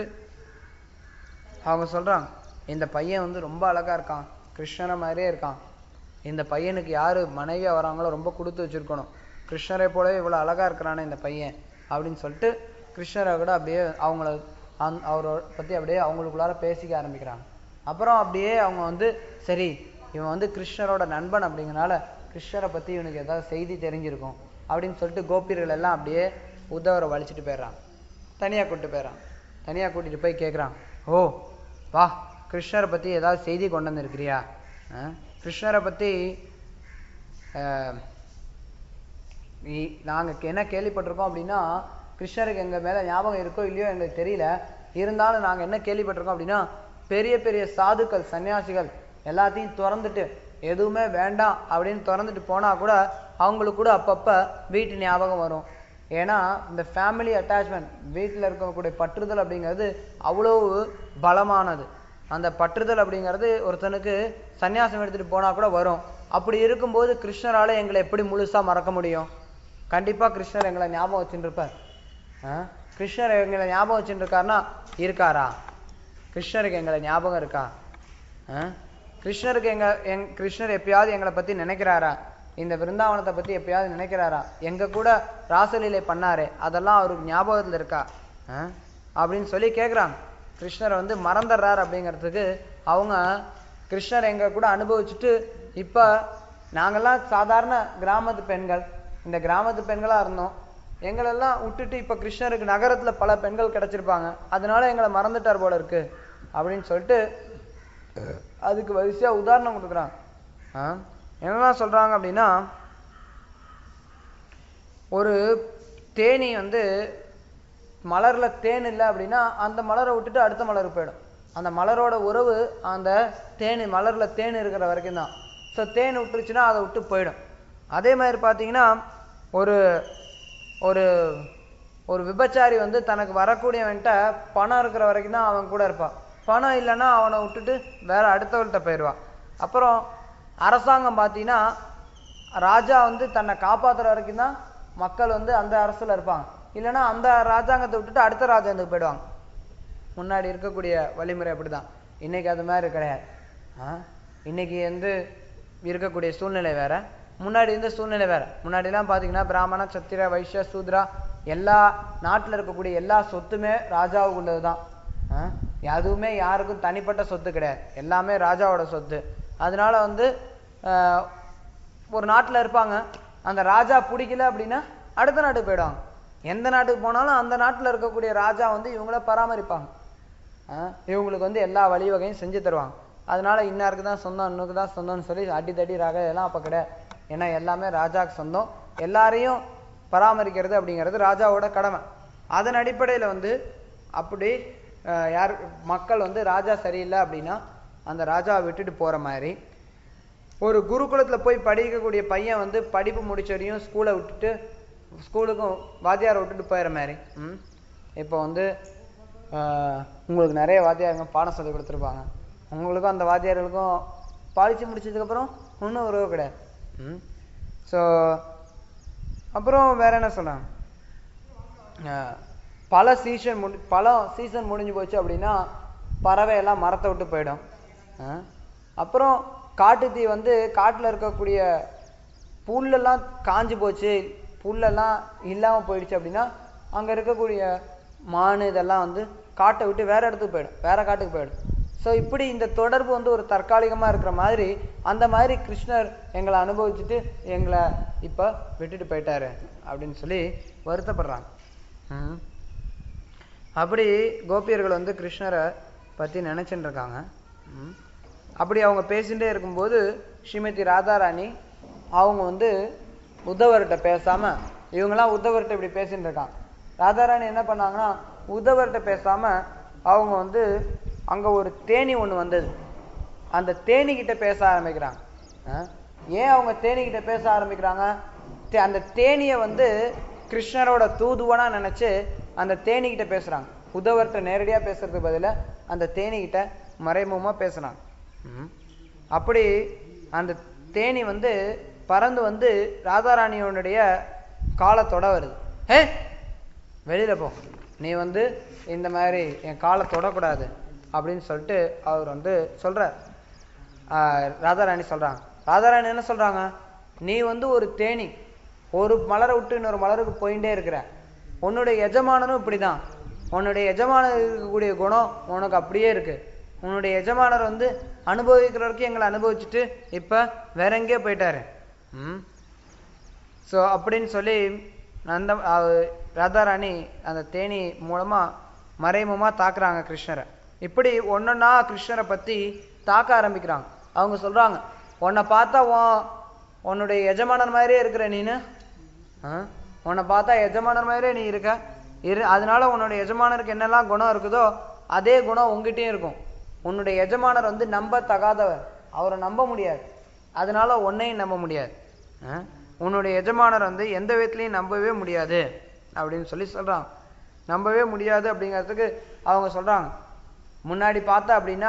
அவங்க சொல்றாங்க இந்த பையன் வந்து ரொம்ப அழகா இருக்கான் கிருஷ்ணரை மாதிரியே இருக்கான் இந்த பையனுக்கு யாரு மனைவியா வராங்களோ ரொம்ப கொடுத்து வச்சிருக்கணும் கிருஷ்ணரை போலவே இவ்வளவு அழகா இருக்கிறானே இந்த பையன் அப்படின்னு சொல்லிட்டு கிருஷ்ணரை கூட அப்படியே அவங்கள அந் அவரை பத்தி அப்படியே அவங்களுக்குள்ளார பேசிக்க ஆரம்பிக்கிறாங்க அப்புறம் அப்படியே அவங்க வந்து சரி இவன் வந்து கிருஷ்ணரோட நண்பன் அப்படிங்கறனால கிருஷ்ணரை பத்தி இவனுக்கு ஏதாவது செய்தி தெரிஞ்சிருக்கும் அப்படின்னு சொல்லிட்டு கோபியர்கள் எல்லாம் அப்படியே உத்தவரை வலிச்சிட்டு போயிடுறாங்க தனியா கூட்டிட்டு போயிடறான் தனியா கூட்டிட்டு போய் கேக்குறான் ஓ வா கிருஷ்ணரை பத்தி ஏதாவது செய்தி கொண்டு வந்திருக்கிறியா ஆ? கிருஷ்ணரை பத்தி ஆஹ், நீ- நாங்க என்ன கேள்விப்பட்டிருக்கோம் அப்படின்னா கிருஷ்ணருக்கு எங்க மேல ஞாபகம் இருக்கோ இல்லையோ எங்களுக்கு தெரியல இருந்தாலும் நாங்க என்ன கேள்விப்பட்டிருக்கோம் அப்படின்னா பெரிய பெரிய சாதுக்கள் சன்னியாசிகள் எல்லாத்தையும் திறந்துட்டு எதுவுமே வேண்டாம் அப்படின்னு திறந்துட்டு போனா கூட அவங்களுக்கு கூட அப்பப்ப வீட்டு ஞாபகம் வரும் ஏன்னா இந்த ஃபேமிலி அட்டாச்மெண்ட் வீட்டில் இருக்கக்கூடிய பற்றுதல் அப்படிங்கிறது அவ்வளவு பலமானது அந்த பற்றுதல் அப்படிங்கிறது ஒருத்தனுக்கு சன்னியாசம் எடுத்துட்டு போனா கூட வரும் அப்படி இருக்கும்போது கிருஷ்ணரால எங்களை எப்படி முழுசா மறக்க முடியும் கண்டிப்பா கிருஷ்ணர் எங்களை ஞாபகம் வச்சுட்டு இருப்பார் ஆ? கிருஷ்ணர் எங்களை ஞாபகம் வச்சுட்டு இருக்காருன்னா இருக்காரா கிருஷ்ணருக்கு எங்களை ஞாபகம் இருக்கா ஆ? கிருஷ்ணருக்கு எங்க எங் கிருஷ்ணர் எப்பயாவது எங்களை பத்தி நினைக்கிறாரா இந்த விருந்தாவனத்தை பத்தி எப்பயாவது நினைக்கிறாரா எங்க கூட ராசலீலை பண்ணாரே அதெல்லாம் அவருக்கு ஞாபகத்துல இருக்கா ஆ? அப்படின்னு சொல்லி கேக்குறாங்க கிருஷ்ணரை வந்து மறந்துடுறாரு அப்படிங்கிறதுக்கு அவங்க கிருஷ்ணர் எங்க கூட அனுபவிச்சுட்டு இப்ப நாங்கெல்லாம் சாதாரண கிராமத்து பெண்கள் இந்த கிராமத்து பெண்களா இருந்தோம் எங்களெல்லாம் விட்டுட்டு இப்ப கிருஷ்ணருக்கு நகரத்துல பல பெண்கள் கிடைச்சிருப்பாங்க அதனால எங்களை மறந்துட்டார் போல இருக்கு அப்படின்னு சொல்லிட்டு அதுக்கு வரிசையா உதாரணம் கொடுக்குறாங்க ஆ? என்னெல்லாம் சொல்றாங்க அப்படின்னா ஒரு தேனி வந்து மலர்ல தேன் இல்லை அப்படின்னா அந்த மலரை விட்டுட்டு அடுத்த மலருக்கு போயிடும் அந்த மலரோட உறவு அந்த தேன் மலர்ல தேன் இருக்கிற வரைக்கும் தான் ஸோ தேன் விட்டுருச்சுன்னா அதை விட்டு போயிடும் அதே மாதிரி பார்த்தீங்கன்னா ஒரு ஒரு ஒரு விபச்சாரி வந்து தனக்கு வரக்கூடியவன்ட்ட பணம் இருக்கிற வரைக்கும் தான் அவன் கூட இருப்பான் பணம் இல்லைன்னா அவனை விட்டுட்டு வேற அடுத்தவள்கிட்ட போயிடுவான் அப்புறம் அரசாங்கம் பார்த்தீங்கன்னா ராஜா வந்து தன்னை காப்பாத்துற வரைக்கும் தான் மக்கள் வந்து அந்த அரசுல இருப்பாங்க இல்லைன்னா அந்த ராஜாங்கத்தை விட்டுட்டு அடுத்த ராஜாங்கத்துக்கு போயிடுவாங்க முன்னாடி இருக்கக்கூடிய வழிமுறை அப்படிதான் இன்னைக்கு அது மாதிரி கிடையாது ஆ? இன்னைக்கு வந்து இருக்கக்கூடிய சூழ்நிலை வேற முன்னாடி இருந்த சூழ்நிலை வேற முன்னாடிலாம் பாத்தீங்கன்னா பிராமண சத்திர வைஷ்ய சூத்ரா எல்லா நாட்டுல இருக்கக்கூடிய எல்லா சொத்துமே ராஜாவுக்கு உள்ளதுதான் ஆ? எதுவுமே யாருக்கும் தனிப்பட்ட சொத்து கிடையாது எல்லாமே ராஜாவோட சொத்து அதனால வந்து ஆஹ், ஒரு நாட்டுல இருப்பாங்க அந்த ராஜா பிடிக்கல அப்படின்னா அடுத்த நாட்டுக்கு போயிடுவாங்க எந்த நாட்டுக்கு போனாலும் அந்த நாட்டுல இருக்கக்கூடிய ராஜா வந்து இவங்கள பராமரிப்பாங்க ஆ, இவங்களுக்கு வந்து எல்லா வழிவகையும் செஞ்சு தருவாங்க அதனால இன்னாருக்கு தான் சொந்தம் இன்னுக்கு தான் சொந்தம்னு சொல்லி அடி தடி ரக இதெல்லாம் அப்ப கிடையாது ஏன்னா எல்லாமே ராஜாக்கு சொந்தம் எல்லாரையும் பராமரிக்கிறது அப்படிங்கிறது ராஜாவோட கடமை அதன் அடிப்படையில வந்து அப்படி அஹ், யார் மக்கள் வந்து ராஜா சரியில்லை அப்படின்னா அந்த ராஜாவை விட்டுட்டு போற மாதிரி ஒரு குருகுலத்துல போய் படிக்கக்கூடிய பையன் வந்து படிப்பு முடிச்சவரையும் ஸ்கூலை விட்டுட்டு ஸ்கூலுக்கும் வாத்தியாரை விட்டுட்டு போயிடுற மாதிரி ம் இப்போ வந்து ஆஹ், உங்களுக்கு நிறைய வாத்தியாருங்க பாடம் சொல்லி கொடுத்துருப்பாங்க உங்களுக்கும் அந்த வாத்தியார்களுக்கும் படிச்சு முடிச்சதுக்கப்புறம் ஒன்றும் உறவு கிடையாது ம் ஸோ அப்புறம் வேற என்ன சொல்றாங்க ஆஹ், பல சீசன் முடி பல சீசன் முடிஞ்சு போச்சு அப்படின்னா பறவை எல்லாம் மரத்தை விட்டு போயிடும் ஆஹ், அப்புறம் காட்டுத்தீ வந்து காட்டுல இருக்கக்கூடிய புல்லெல்லாம் காஞ்சு போச்சு புல்லெல்லாம் இல்லாம போயிடுச்சு அப்படின்னா அங்க இருக்கக்கூடிய மான் இதெல்லாம் வந்து காட்டை விட்டு வேற இடத்துக்கு போயிடும் வேற காட்டுக்கு போயிடும் ஸோ இப்படி இந்த தொடர்பு வந்து ஒரு தற்காலிகமா இருக்கிற மாதிரி அந்த மாதிரி கிருஷ்ணர் எங்களை அனுபவிச்சுட்டு எங்களை இப்ப விட்டுட்டு போயிட்டாரு அப்படின்னு சொல்லி வருத்தப்படுறாங்க ம். அப்படி கோபியர்கள் வந்து கிருஷ்ணரை பத்தி நினைச்சுட்டு இருக்காங்க ம். அப்படி அவங்க பேசிட்டே இருக்கும்போது ஸ்ரீமதி ராதாராணி அவங்க வந்து உத்தவர்கிட்ட பேசாம இவங்கெல்லாம் உத்தவர்கிட்ட இப்படி பேசிட்டு இருக்காங்க ராதாராணி என்ன பண்ணாங்கன்னா உத்தவர்கிட்ட பேசாம அவங்க வந்து அங்க ஒரு தேனி ஒண்ணு வந்தது அந்த தேனி கிட்ட பேச ஆரம்பிக்கிறாங்க ஆ? ஏன் அவங்க தேனி கிட்ட பேச ஆரம்பிக்கிறாங்க தே- அந்த தேனியை வந்து கிருஷ்ணரோட தூதுவனா நினைச்சு அந்த தேனி கிட்ட பேசுறாங்க உதவர்கிட்ட நேரடியா பேசுறதுக்கு பதிலா அந்த தேனி கிட்ட மறைமுகமா பேசுறாங்க ம். அப்படி அந்த தேனி வந்து பறந்து வந்து ராதாராணியோனுடைய காலத்தொட வருது ஏ வெளியில போ நீ வந்து இந்த மாதிரி என் காலை தொடக்கூடாது அப்படின்னு சொல்லிட்டு அவர் வந்து சொல்றார் ஆஹ் ராதாராணி சொல்றாங்க ராதாராணி என்ன சொல்றாங்க நீ வந்து ஒரு தேனி ஒரு மலரை விட்டு இன்னொரு மலருக்கு போயிட்டே இருக்கிற உன்னுடைய எஜமானரும் இப்படிதான் உன்னுடைய எஜமானர் இருக்கக்கூடிய குணம் உனக்கு அப்படியே இருக்கு உன்னுடைய எஜமானர் வந்து அனுபவிக்கிற வரைக்கும் எங்களை அனுபவிச்சுட்டு இப்ப வேற எங்கேயோ போயிட்டாரு ம் ஸோ அப்படின்னு சொல்லி அந்த அவ- ராதாராணி அந்த தேனி மூலமா மறைமுகமா தாக்குறாங்க கிருஷ்ணரை இப்படி ஒன்னொன்னா கிருஷ்ணரை பத்தி தாக்க ஆரம்பிக்கிறாங்க அவங்க சொல்றாங்க உன்னை பார்த்தா உன் உன்னுடைய எஜமானர் மாதிரியே இருக்கிற நீனு ஆ? உன்னை பார்த்தா எஜமானர் மாதிரியே நீ இருக்க இரு அதனால உன்னுடைய எஜமானருக்கு என்னெல்லாம் குணம் இருக்குதோ அதே குணம் உங்ககிட்டயும் இருக்கும் உன்னுடைய எஜமானர் வந்து நம்ப தகாதவர் அவரை நம்ப முடியாது அதனால உன்னையும் நம்ப முடியாது ஆ? உன்னுடைய எஜமானர் வந்து எந்த விதத்துலையும் நம்பவே முடியாது அப்படின்னு சொல்லி சொல்றாங்க நம்பவே முடியாது அப்படிங்கிறதுக்கு அவங்க சொல்றாங்க முன்னாடி பார்த்தா அப்படின்னா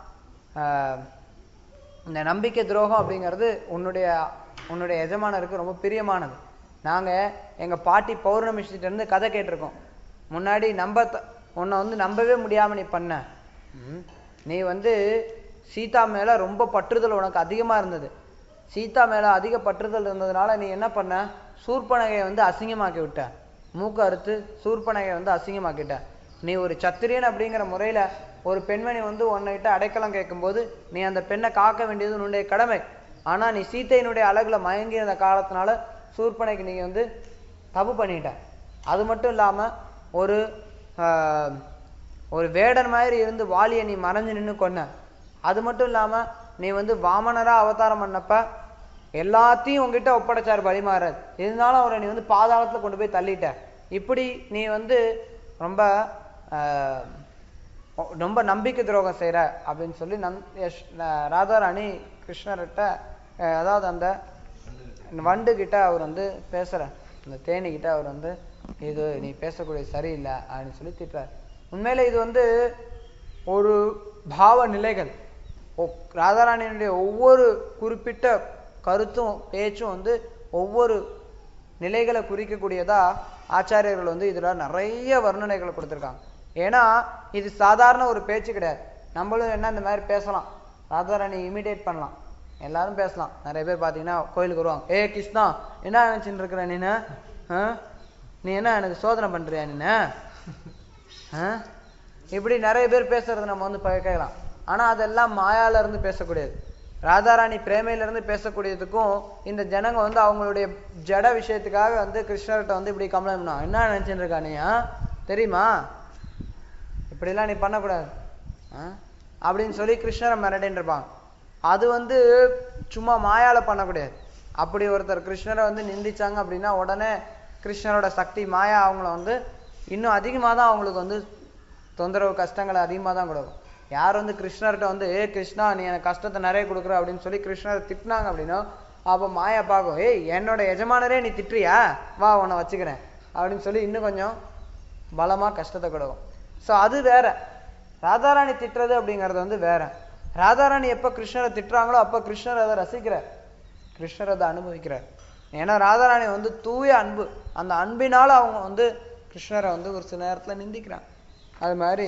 ஆஹ், இந்த நம்பிக்கை துரோகம் அப்படிங்கிறது உன்னுடைய உன்னுடைய எஜமானருக்கு ரொம்ப பிரியமானது நாங்க எங்க பாட்டி பௌர்ணமிஷ்டிட்ட இருந்து கதை கேட்டிருக்கோம் முன்னாடி நம்ப த- உன்னை வந்து நம்பவே முடியாம நீ பண்ண ம். நீ வந்து சீதா மேல ரொம்ப பற்றுதல் உனக்கு அதிகமா இருந்தது சீதா மேல அதிக பற்றுதல் இருந்ததுனால நீ என்ன பண்ண சூர்பனகையை வந்து அசிங்கமாக்கி விட்ட மூக்கு அறுத்து சூர்பனகையை வந்து அசிங்கமாக்கிட்ட நீ ஒரு சத்திரியன் அப்படிங்கிற முறையில ஒரு பெண்மணி வந்து உன்னைகிட்ட அடைக்கலம் கேட்கும்போது நீ அந்த பெண்ணை காக்க வேண்டியது உன்னுடைய கடமை ஆனா நீ சீத்தையினுடைய அழகுல மயங்கி இருந்த காலத்தினால சூர்பனைக்கு நீங்க வந்து தப்பு பண்ணிட்ட அது மட்டும் இல்லாம ஒரு ஆஹ், ஒரு வேடன் மாதிரி இருந்து வாலியை நீ மறைஞ்சு நின்னு கொன்ன அது மட்டும் இல்லாம நீ வந்து வாமனரா அவதாரம் பண்ணப்ப எல்லாத்தையும் உங்ககிட்ட ஒப்படைச்சார் பலிமாறர் இருந்தாலும் அவரை நீ வந்து பாதாளத்துல கொண்டு போய் தள்ளிட்ட இப்படி நீ வந்து ரொம்ப ஆஹ், ஒ- ரொம்ப நம்பிக்கை துரோகம் செய்யற அப்படின்னு சொல்லி நந் யஷ் ந- ராதாராணி கிருஷ்ணர்கிட்ட அஹ், அதாவது அந்த வண்டு கிட்ட அவர் வந்து பேசுற அந்த தேனி கிட்ட அவர் வந்து இது நீ பேசக்கூடிய சரியில்லை அப்படின்னு சொல்லி திட்டுறார் உண்மையில இது வந்து ஒரு பாவ நிலைகள் ஒ- ராதாராணியினுடைய ஒவ்வொரு குறிப்பிட்ட கருத்தும் பேச்சும் வந்து ஒவ்வொரு நிலைகளை குறிக்கக்கூடியதா ஆச்சாரியர்கள் வந்து இதுல நிறைய வர்ணனைகளை கொடுத்திருக்காங்க ஏன்னா இது சாதாரண ஒரு பேச்சு கிடையாது நம்மளும் என்ன இந்த மாதிரி பேசலாம் ராதாராணி இமிடேட் பண்ணலாம் எல்லாரும் பேசலாம் நிறைய பேர் பாத்தீங்கன்னா கோயிலுக்கு வருவாங்க ஏ கிருஷ்ணா என்ன நினைச்சுட்டு இருக்கிற நீனு ஆ? நீ என்ன எனக்கு சோதனை பண்றியா நீனு ஆ? இப்படி நிறைய பேர் பேசுறது நம்ம வந்து ப- கேட்கலாம் ஆனா அதெல்லாம் மாயால இருந்து பேசக்கூடியது ராதாராணி பிரேமையில இருந்து பேசக்கூடியதுக்கும் இந்த ஜனங்க வந்து அவங்களுடைய ஜட விஷயத்துக்காக வந்து கிருஷ்ணர்கிட்ட வந்து இப்படி கம்ப்ளைண்ட் பண்ணுவாங்க என்ன நினைச்சுட்டு இருக்கா நீ ஆ? தெரியுமா இப்படிலாம் நீ பண்ணக்கூடாது ஆ? அப்படின்னு சொல்லி கிருஷ்ணரை மிரட்டின்னு இருப்பாங்க அது வந்து சும்மா மாயால பண்ணக்கூடாது அப்படி ஒருத்தர் கிருஷ்ணரை வந்து நிந்திச்சாங்க அப்படின்னா உடனே கிருஷ்ணரோட சக்தி மாயா அவங்கள வந்து இன்னும் அதிகமா தான் அவங்களுக்கு வந்து தொந்தரவு கஷ்டங்களை அதிகமா தான் கொடுக்கும் யார் வந்து கிருஷ்ணர்கிட்ட வந்து ஏ கிருஷ்ணா நீ எனக்கு கஷ்டத்தை நிறைய கொடுக்குற அப்படின்னு சொல்லி கிருஷ்ணரை திட்டினாங்க அப்படின்னா அப்போ மாயா பார்க்கும் ஏய் என்னோட எஜமானரே நீ திட்டுறியா வா உன்னை வச்சுக்கிறேன் அப்படின்னு சொல்லி இன்னும் கொஞ்சம் பலமா கஷ்டத்தை கொடுக்கும் ஸோ அது வேற ராதாராணி திட்டுறது அப்படிங்கிறது வந்து வேற ராதாராணி எப்ப கிருஷ்ணரை திட்டுறாங்களோ அப்ப கிருஷ்ணர் அதை ரசிக்கிறார் கிருஷ்ணர் அதை அனுபவிக்கிறார் ஏன்னா ராதாராணி வந்து தூய அன்பு அந்த அன்பினால அவங்க வந்து கிருஷ்ணரை வந்து ஒரு சில நேரத்துல நிந்திக்கிறாங்க அது மாதிரி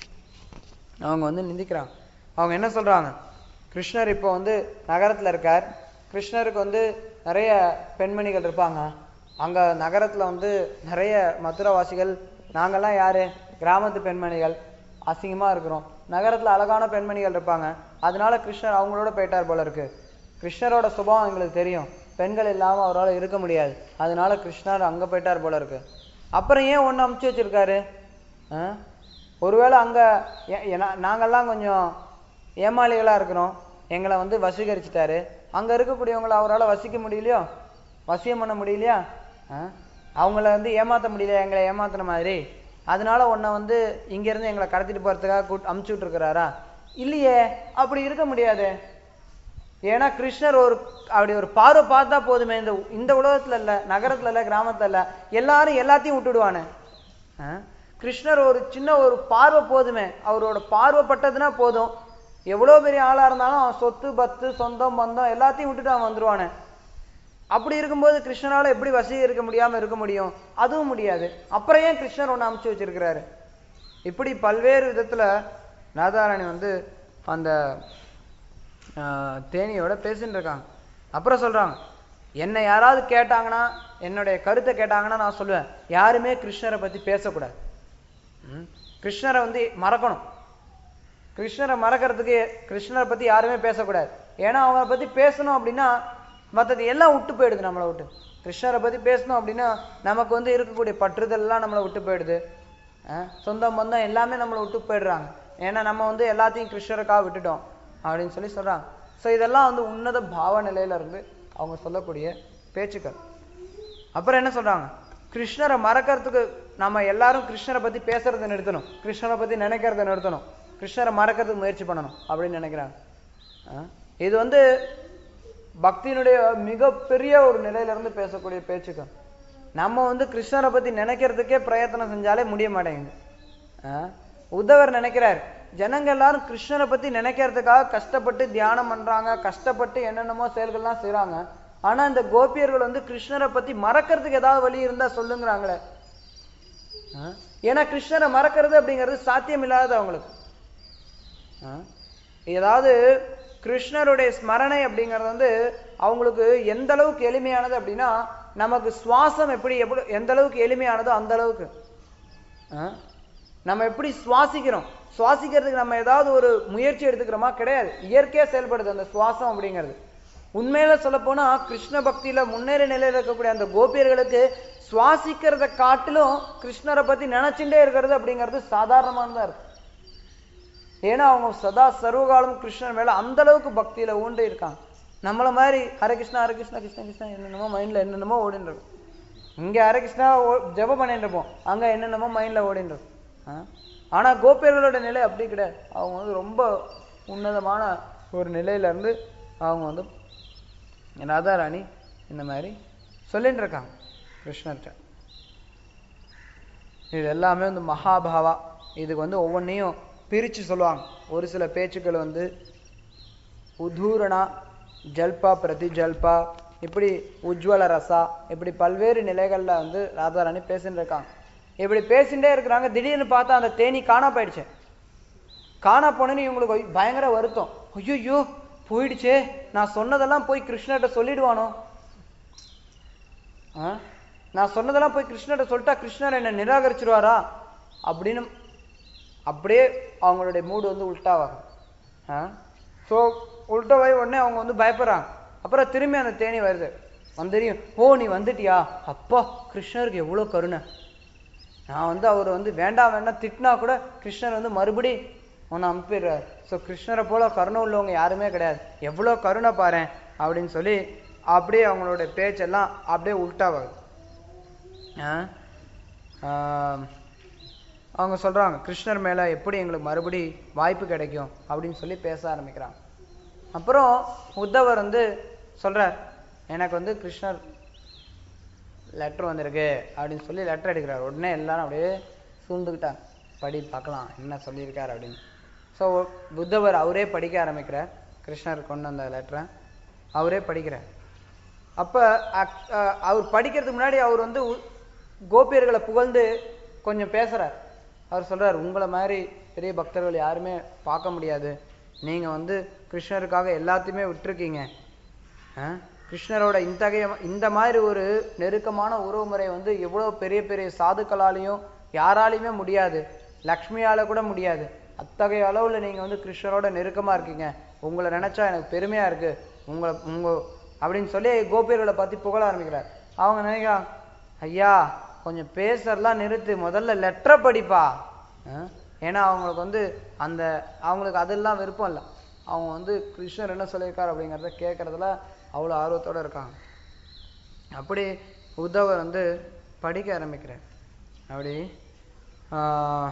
அவங்க வந்து நிந்திக்கிறாங்க அவங்க என்ன சொல்றாங்க கிருஷ்ணர் இப்போ வந்து நகரத்துல இருக்கார் கிருஷ்ணருக்கு வந்து நிறைய பெண்மணிகள் இருப்பாங்க அங்க நகரத்துல வந்து நிறைய மதுரவாசிகள் நாங்கெல்லாம் யாரு கிராமத்து பெண்மணிகள் அசிங்கமா இருக்கிறோம் நகரத்துல அழகான பெண்மணிகள் இருப்பாங்க அதனால கிருஷ்ணர் அவங்களோட போயிட்டார் போல இருக்கு கிருஷ்ணரோட சுபாவம் எங்களுக்கு தெரியும் பெண்கள் இல்லாம அவரால் இருக்க முடியாது அதனால கிருஷ்ணர் அங்க போயிட்டார் போல இருக்கு அப்புறம் ஏன் ஒண்ணு அமுச்சு வச்சிருக்காரு ஆ? ஒருவேளை அங்க ஏ- ஏன்னா- நாங்கெல்லாம் கொஞ்சம் ஏமாளிகளா இருக்கிறோம் எங்களை வந்து வசீகரிச்சுட்டாரு அங்க இருக்கக்கூடியவங்களை அவரால் வசிக்க முடியலையோ வசியம் பண்ண முடியலையா ஆ? அவங்கள வந்து ஏமாத்த முடியல எங்களை ஏமாத்துன மாதிரி அதனால உன்னை வந்து இங்க இருந்து எங்களை கடத்திட்டு போறதுக்காக கூட் அமுச்சு விட்டுருக்கிறாரா இல்லையே அப்படி இருக்க முடியாது ஏன்னா கிருஷ்ணர் ஒரு அப்படி ஒரு பார்வை பார்த்தா போதுமே இந்த இந்த உலகத்துல இல்ல நகரத்துல இல்ல கிராமத்துல இல்ல எல்லாரும் எல்லாத்தையும் விட்டுடுவானே ஆ? கிருஷ்ணர் ஒரு சின்ன ஒரு பார்வை போதுமே அவரோட பார்வைப்பட்டதுன்னா போதும் எவ்வளவு பெரிய ஆளா இருந்தாலும் அவன் சொத்து பத்து சொந்தம் பந்தம் எல்லாத்தையும் விட்டுட்டு அவன் வந்துருவானே அப்படி இருக்கும்போது கிருஷ்ணரால எப்படி வசீகரிக்க முடியாம இருக்க முடியும் அதுவும் முடியாது அப்புறம் ஏன் கிருஷ்ணர் ஒண்ணு அமைச்சு வச்சிருக்கிறாரு இப்படி பல்வேறு விதத்துல ராதாராணி வந்து அந்த ஆஹ், தேனியோட பேசிட்டு இருக்காங்க அப்புறம் சொல்றாங்க என்னை யாராவது கேட்டாங்கன்னா என்னுடைய கருத்தை கேட்டாங்கன்னா நான் சொல்லுவேன் யாருமே கிருஷ்ணரை பத்தி பேசக்கூடாது ம்? கிருஷ்ணரை வந்து மறக்கணும் கிருஷ்ணரை மறக்கிறதுக்கு கிருஷ்ணரை பத்தி யாருமே பேசக்கூடாது ஏன்னா அவனை பத்தி பேசணும் அப்படின்னா மத்தது எல்லாம் விட்டு போயிடுது நம்மளை விட்டு கிருஷ்ணரை பத்தி பேசணும் அப்படின்னா நமக்கு வந்து இருக்கக்கூடிய பற்றுதல் எல்லாம் நம்மளை விட்டு போயிடுது அஹ் சொந்தம் பந்தம் எல்லாமே நம்மளை விட்டு போயிடுறாங்க ஏன்னா நம்ம வந்து எல்லாத்தையும் கிருஷ்ணருக்காக விட்டுட்டோம் அப்படின்னு சொல்லி சொல்றாங்க ஸோ இதெல்லாம் வந்து உன்னத பாவ நிலையில இருந்து அவங்க சொல்லக்கூடிய பேச்சுக்கள் அப்புறம் என்ன சொல்றாங்க கிருஷ்ணரை மறக்கறதுக்கு நம்ம எல்லாரும் கிருஷ்ணரை பத்தி பேசுறதை நிறுத்தணும் கிருஷ்ணரை பத்தி நினைக்கிறத நிறுத்தணும் கிருஷ்ணரை மறக்கிறதுக்கு முயற்சி பண்ணணும் அப்படின்னு நினைக்கிறாங்க ஆ? இது வந்து பக்தியினுடைய மிகப்பெரிய ஒரு நிலையில இருந்து பேசக்கூடிய பேச்சுக்கள் நம்ம வந்து கிருஷ்ணரை பத்தி நினைக்கிறதுக்கே பிரயத்தனம் செஞ்சாலே முடிய மாட்டேங்குது ஆ? உத்தவர் நினைக்கிறார் ஜனங்க எல்லாரும் கிருஷ்ணரை பத்தி நினைக்கிறதுக்காக கஷ்டப்பட்டு தியானம் பண்றாங்க கஷ்டப்பட்டு என்னென்னமோ செயல்கள்லாம் செய்றாங்க ஆனா இந்த கோபியர்கள் வந்து கிருஷ்ணரை பத்தி மறக்கிறதுக்கு ஏதாவது வழி இருந்தா சொல்லுங்கிறாங்களே ஆ? ஏன்னா கிருஷ்ணரை மறக்கிறது அப்படிங்கிறது சாத்தியம் இல்லாதது அவங்களுக்கு ஆ? ஏதாவது கிருஷ்ணருடைய ஸ்மரணை அப்படிங்கிறது வந்து அவங்களுக்கு எந்த அளவுக்கு எளிமையானது அப்படின்னா நமக்கு சுவாசம் எப்படி எப்படி எந்த அளவுக்கு எளிமையானதோ அந்த அளவுக்கு ஆ? நம்ம எப்படி சுவாசிக்கிறோம் சுவாசிக்கிறதுக்கு நம்ம ஏதாவது ஒரு முயற்சி எடுத்துக்கிறோமா கிடையாது இயற்கையா செயல்படுது அந்த சுவாசம் அப்படிங்கிறது உண்மையில சொல்ல போனா கிருஷ்ண பக்தியில முன்னேற நிலையில இருக்கக்கூடிய அந்த கோபியர்களுக்கு சுவாசிக்கிறத காட்டிலும் கிருஷ்ணரை பத்தி நினைச்சுட்டே இருக்கிறது அப்படிங்கிறது சாதாரணமானதா இருக்கு ஏன்னா அவங்க சதா சர்வகாலம் கிருஷ்ணன் மேல அந்த அளவுக்கு பக்தியில ஊன்றி இருக்காங்க நம்மள மாதிரி ஹரே கிருஷ்ணா ஹரே கிருஷ்ணா கிருஷ்ண கிருஷ்ணா என்னென்னமோ மைண்ட்ல என்னென்னமோ ஓடின்னு இருக்கும் இங்க ஹரே கிருஷ்ணா ஓ- ஜெபம் பண்ணிட்டு இருப்போம் அங்க என்னென்னமோ மைண்ட்ல ஓடின்னு இருக்கும் ஆ? ஆனா கோபியர்களோட நிலை அப்படி கிடையாது அவங்க வந்து ரொம்ப உன்னதமான ஒரு நிலையில இருந்து அவங்க வந்து ராதாராணி இந்த மாதிரி சொல்லிட்டு இருக்காங்க கிருஷ்ணர்கிட்ட இது எல்லாமே வந்து மகாபாவா இதுக்கு வந்து ஒவ்வொன்றையும் பிரிச்சு சொல்லுவாங்க ஒரு சில பேச்சுக்கள் வந்து உதூரணா ஜல்பா பிரதி ஜல்பா இப்படி உஜ்வல ரசா இப்படி பல்வேறு நிலைகள்ல வந்து ராதாராணி பேசிட்டு இருக்காங்க இப்படி பேசிட்டே இருக்கிறாங்க திடீர்னு பார்த்தா அந்த தேனி காணா போயிடுச்சு காணா போனேன்னு இவங்களுக்கு ஐ- பயங்கர வருத்தம் ஐயோ போயிடுச்சே நான் சொன்னதெல்லாம் போய் கிருஷ்ணர்கிட்ட சொல்லிடுவானோ ஆ? நான் சொன்னதெல்லாம் போய் கிருஷ்ணர்கிட்ட சொல்லிட்டா கிருஷ்ணர் என்ன நிராகரிச்சிருவாரா அப்படின்னு அப்படியே அவங்களுடைய மூடு வந்து உல்ட்டாவாகும் ஸோ உல்ட்டாவாகி உடனே அவங்க வந்து பயப்படுறாங்க அப்புறம் திரும்பி அந்த தேனி வருது வந்தறியும் ஓ நீ வந்துட்டியா அப்பா கிருஷ்ணருக்கு எவ்வளோ கருணை நான் வந்து அவர் வந்து வேண்டாம் வேண்டாம் திட்டினா கூட கிருஷ்ணர் வந்து மறுபடி உன்னை அனுப்பிடுறார் ஸோ கிருஷ்ணரை போல கருணை உள்ளவங்க யாருமே கிடையாது எவ்வளோ கருணை பாரேன் அப்படின்னு சொல்லி அப்படியே அவங்களோட பேச்செல்லாம் அப்படியே உல்ட்டாவாகுது ஆ? ஆம், அவங்க சொல்றாங்க கிருஷ்ணர் மேல எப்படி எங்களுக்கு மறுபடி வாய்ப்பு கிடைக்கும் அப்படின்னு சொல்லி பேச ஆரம்பிக்கிறாங்க அப்புறம் உத்தவர் வந்து சொல்றார் எனக்கு வந்து கிருஷ்ணர் லெட்டர் வந்திருக்கு அப்படின்னு சொல்லி லெட்டர் எடுக்கிறார் உடனே எல்லாரும் அப்படியே சூழ்ந்துக்கிட்டாங்க படி பார்க்கலாம் என்ன சொல்லியிருக்கார் அப்படின்னு ஸோ புத்தவர் அவரே படிக்க ஆரம்பிக்கிறார் கிருஷ்ணர் கொண்டு வந்த லெட்டரை அவரே படிக்கிறார் அப்ப அக்- அஹ் அவர் படிக்கிறதுக்கு முன்னாடி அவர் வந்து உ- கோபியர்களை புகழ்ந்து கொஞ்சம் பேசுறார் அவர் சொல்றார் உங்களை மாதிரி பெரிய பக்தர்கள் யாருமே பார்க்க முடியாது நீங்க வந்து கிருஷ்ணருக்காக எல்லாத்தையுமே விட்டுருக்கீங்க ஆ? கிருஷ்ணரோட இத்தகைய இந்த மாதிரி ஒரு நெருக்கமான உறவுமுறை வந்து எவ்வளவு பெரிய பெரிய சாதுக்களாலையும் யாராலையுமே முடியாது லக்ஷ்மியால கூட முடியாது அத்தகைய அளவுல நீங்க வந்து கிருஷ்ணரோட நெருக்கமா இருக்கீங்க உங்களை நினைச்சா எனக்கு பெருமையா இருக்கு உங்களை உங்க அப்படின்னு சொல்லி கோபியர்களை பத்தி புகழ ஆரம்பிக்கிறார் அவங்க நினைக்கிறாங்க ஐயா கொஞ்சம் பேசுறதெல்லாம் நிறுத்து முதல்ல லெட்டரை படிப்பா ஆ? ஏன்னா அவங்களுக்கு வந்து அந்த அவங்களுக்கு அதெல்லாம் விருப்பம் இல்லை அவங்க வந்து கிருஷ்ணர் என்ன சொல்லியிருக்காரு அப்படிங்கிறத கேட்கறதுல அவ்வளோ ஆர்வத்தோட இருக்காங்க அப்படி உத்தவர் வந்து படிக்க ஆரம்பிக்கிறார் அப்படி ஆஹ்,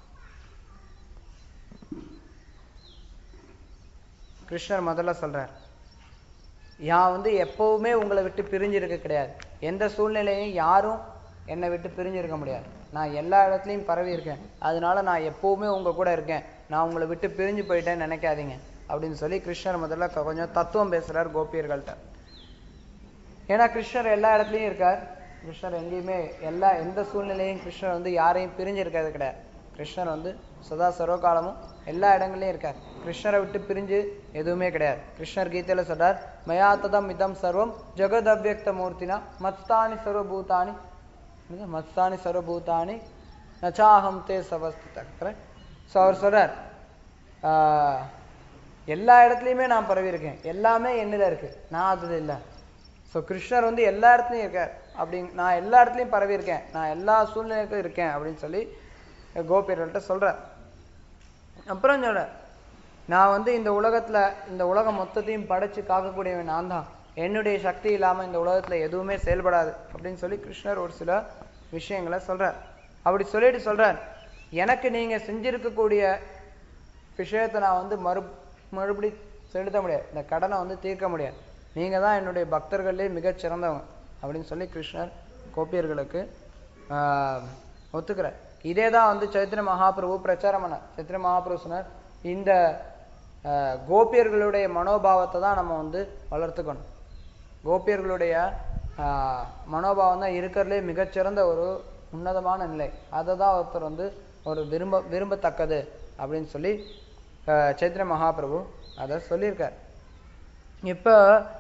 கிருஷ்ணர் முதல்ல சொல்றார் நான் வந்து எப்பவுமே உங்களை விட்டு பிரிஞ்சிருக்க கிடையாது எந்த சூழ்நிலையும் யாரும் என்னை விட்டு பிரிஞ்சிருக்க முடியாது நான் எல்லா இடத்துலையும் பரவி இருக்கேன் அதனால நான் எப்பவுமே உங்க கூட இருக்கேன் நான் உங்களை விட்டு பிரிஞ்சு போயிட்டேன்னு நினைக்காதீங்க அப்படின்னு சொல்லி கிருஷ்ணர் முதல்ல கொ- கொஞ்சம் தத்துவம் பேசுறார் கோபியர்கள்ட்ட ஏன்னா கிருஷ்ணர் எல்லா இடத்துலயும் இருக்கார் கிருஷ்ணர் எங்கேயுமே எல்லா எந்த சூழ்நிலையும் கிருஷ்ணர் வந்து யாரையும் பிரிஞ்சு இருக்கிறது கிடையாது கிருஷ்ணர் வந்து சதா சர்வகாலமும் எல்லா இடங்கள்லயும் இருக்கார் கிருஷ்ணரை விட்டு பிரிஞ்சு எதுவுமே கிடையாது கிருஷ்ணர் கீதையில சொல்றார் மயா ததம் இதம் சர்வம் ஜெகத் அவ்யக்த மூர்த்தினா மத்ஸ்தானி சர்வபூதானி என்னது? மத்ஸ்தானி சர்வபூதானி நச்சாஹம் தே சவஸ்தித ஸோ அவர் சொல்றார் ஆஹ், எல்லா இடத்துலையுமே நான் பரவி இருக்கேன் எல்லாமே என்னில இருக்கு நான் அதுல இல்லை ஸோ கிருஷ்ணர் வந்து எல்லா இடத்துலையும் இருக்கார் அப்படி நான் எல்லா இடத்துலையும் பரவி இருக்கேன் நான் எல்லா சூழ்நிலைக்கும் இருக்கேன் அப்படின்னு சொல்லி கோபியர்கள்ட்ட சொல்றார் அப்புறம் சொல்றார் நான் வந்து இந்த உலகத்துல இந்த உலகம் மொத்தத்தையும் படைச்சு காக்கக்கூடியவன் நான் தான் என்னுடைய சக்தி இல்லாம இந்த உலகத்துல எதுவுமே செயல்படாது அப்படின்னு சொல்லி கிருஷ்ணர் ஒரு சில விஷயங்களை சொல்றார் அப்படி சொல்லிட்டு சொல்றார் எனக்கு நீங்க செஞ்சிருக்கக்கூடிய விஷயத்தை நான் வந்து மறு மறுபடி செலுத்த முடியாது இந்த கடனை வந்து தீர்க்க முடியாது நீங்க தான் என்னுடைய பக்தர்களே மிகச் சிறந்தவங்க அப்படின்னு சொல்லி கிருஷ்ணர் கோபியர்களுக்கு ஆஹ், ஒத்துக்கிறார் இதே தான் வந்து சைத்திர மகாபிரபு பிரச்சாரம் பண்ணார் சைத்திர மகாபிரபு சொன்னார் இந்த ஆஹ், கோபியர்களுடைய மனோபாவத்தை தான் நம்ம வந்து வளர்த்துக்கணும் கோபியர்களுடைய ஆஹ், மனோபாவம் தான் இருக்கிறதுலே மிகச்சிறந்த ஒரு உன்னதமான நிலை அதை தான் ஒருத்தர் வந்து ஒரு விரும்ப விரும்பத்தக்கது அப்படின்னு சொல்லி ஆஹ், சைத்திர மகாபிரபு அதை சொல்லியிருக்கார் இப்போ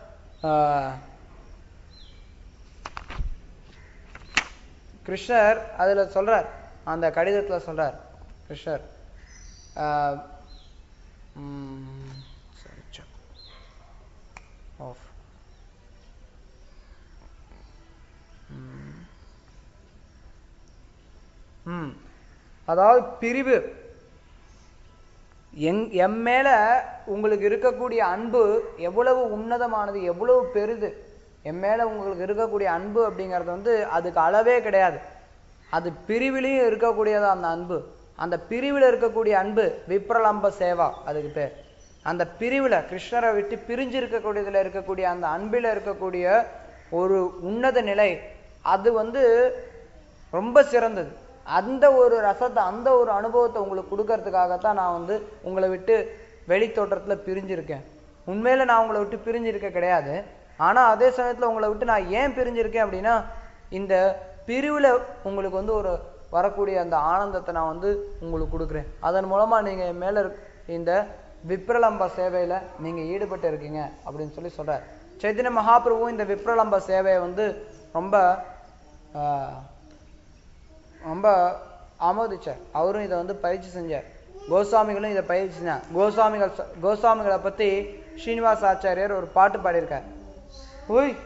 கிருஷ்ணர் அதுல சொல்றார் அந்த கடிதத்துல சொல்றார் கிருஷ்ணர் ஆஹ், ம், sorry, check. Off. ம். ம். அதாவது பிரிவு எங் எம் மேல உங்களுக்கு இருக்கக்கூடிய அன்பு எவ்வளவு உன்னதமானது எவ்வளவு பெரிது என் மேல உங்களுக்கு இருக்கக்கூடிய அன்பு அப்படிங்கிறது வந்து அதுக்கு அளவே கிடையாது அது பிரிவிலையும் இருக்கக்கூடியது அந்த அன்பு அந்த பிரிவில் இருக்கக்கூடிய அன்பு விப்ரலம்ப சேவா அதுக்கு பேர் அந்த பிரிவில் கிருஷ்ணரை விட்டு பிரிஞ்சு இருக்கக்கூடியதுல இருக்கக்கூடிய அந்த அன்பில் இருக்கக்கூடிய ஒரு உன்னத நிலை அது வந்து ரொம்ப சிறந்தது அந்த ஒரு ரசத்தை அந்த ஒரு அனுபவத்தை உங்களுக்கு கொடுக்கறதுக்காகத்தான் நான் வந்து உங்களை விட்டு வெளி தோற்றத்துல பிரிஞ்சிருக்கேன் உண்மையில நான் உங்களை விட்டு பிரிஞ்சிருக்க கிடையாது ஆனா அதே சமயத்துல உங்களை விட்டு நான் ஏன் பிரிஞ்சிருக்கேன் அப்படின்னா இந்த பிரிவுல உங்களுக்கு வந்து ஒரு வரக்கூடிய அந்த ஆனந்தத்தை நான் வந்து உங்களுக்கு கொடுக்குறேன் அதன் மூலமா நீங்க என் மேல இருக்க இந்த விப்ரலம்ப சேவையில நீங்க ஈடுபட்டு இருக்கீங்க அப்படின்னு சொல்லி சொல்றார் சைத்தன்ய மகாபிரபு இந்த விப்ரலம்ப சேவையை வந்து ரொம்ப ஆஹ், ரொம்ப ஆமோதிச்சார் அவரும் இதை வந்து பயிற்சி செஞ்சார் கோஸ்வாமிகளும் இதை பயிற்சி செஞ்சார் கோஸ்வாமிகள் சொ- கோஸ்வாமிகளை பத்தி ஸ்ரீனிவாஸ் ஆச்சாரியார் ஒரு பாட்டு பாடியிருக்கார் ஓய்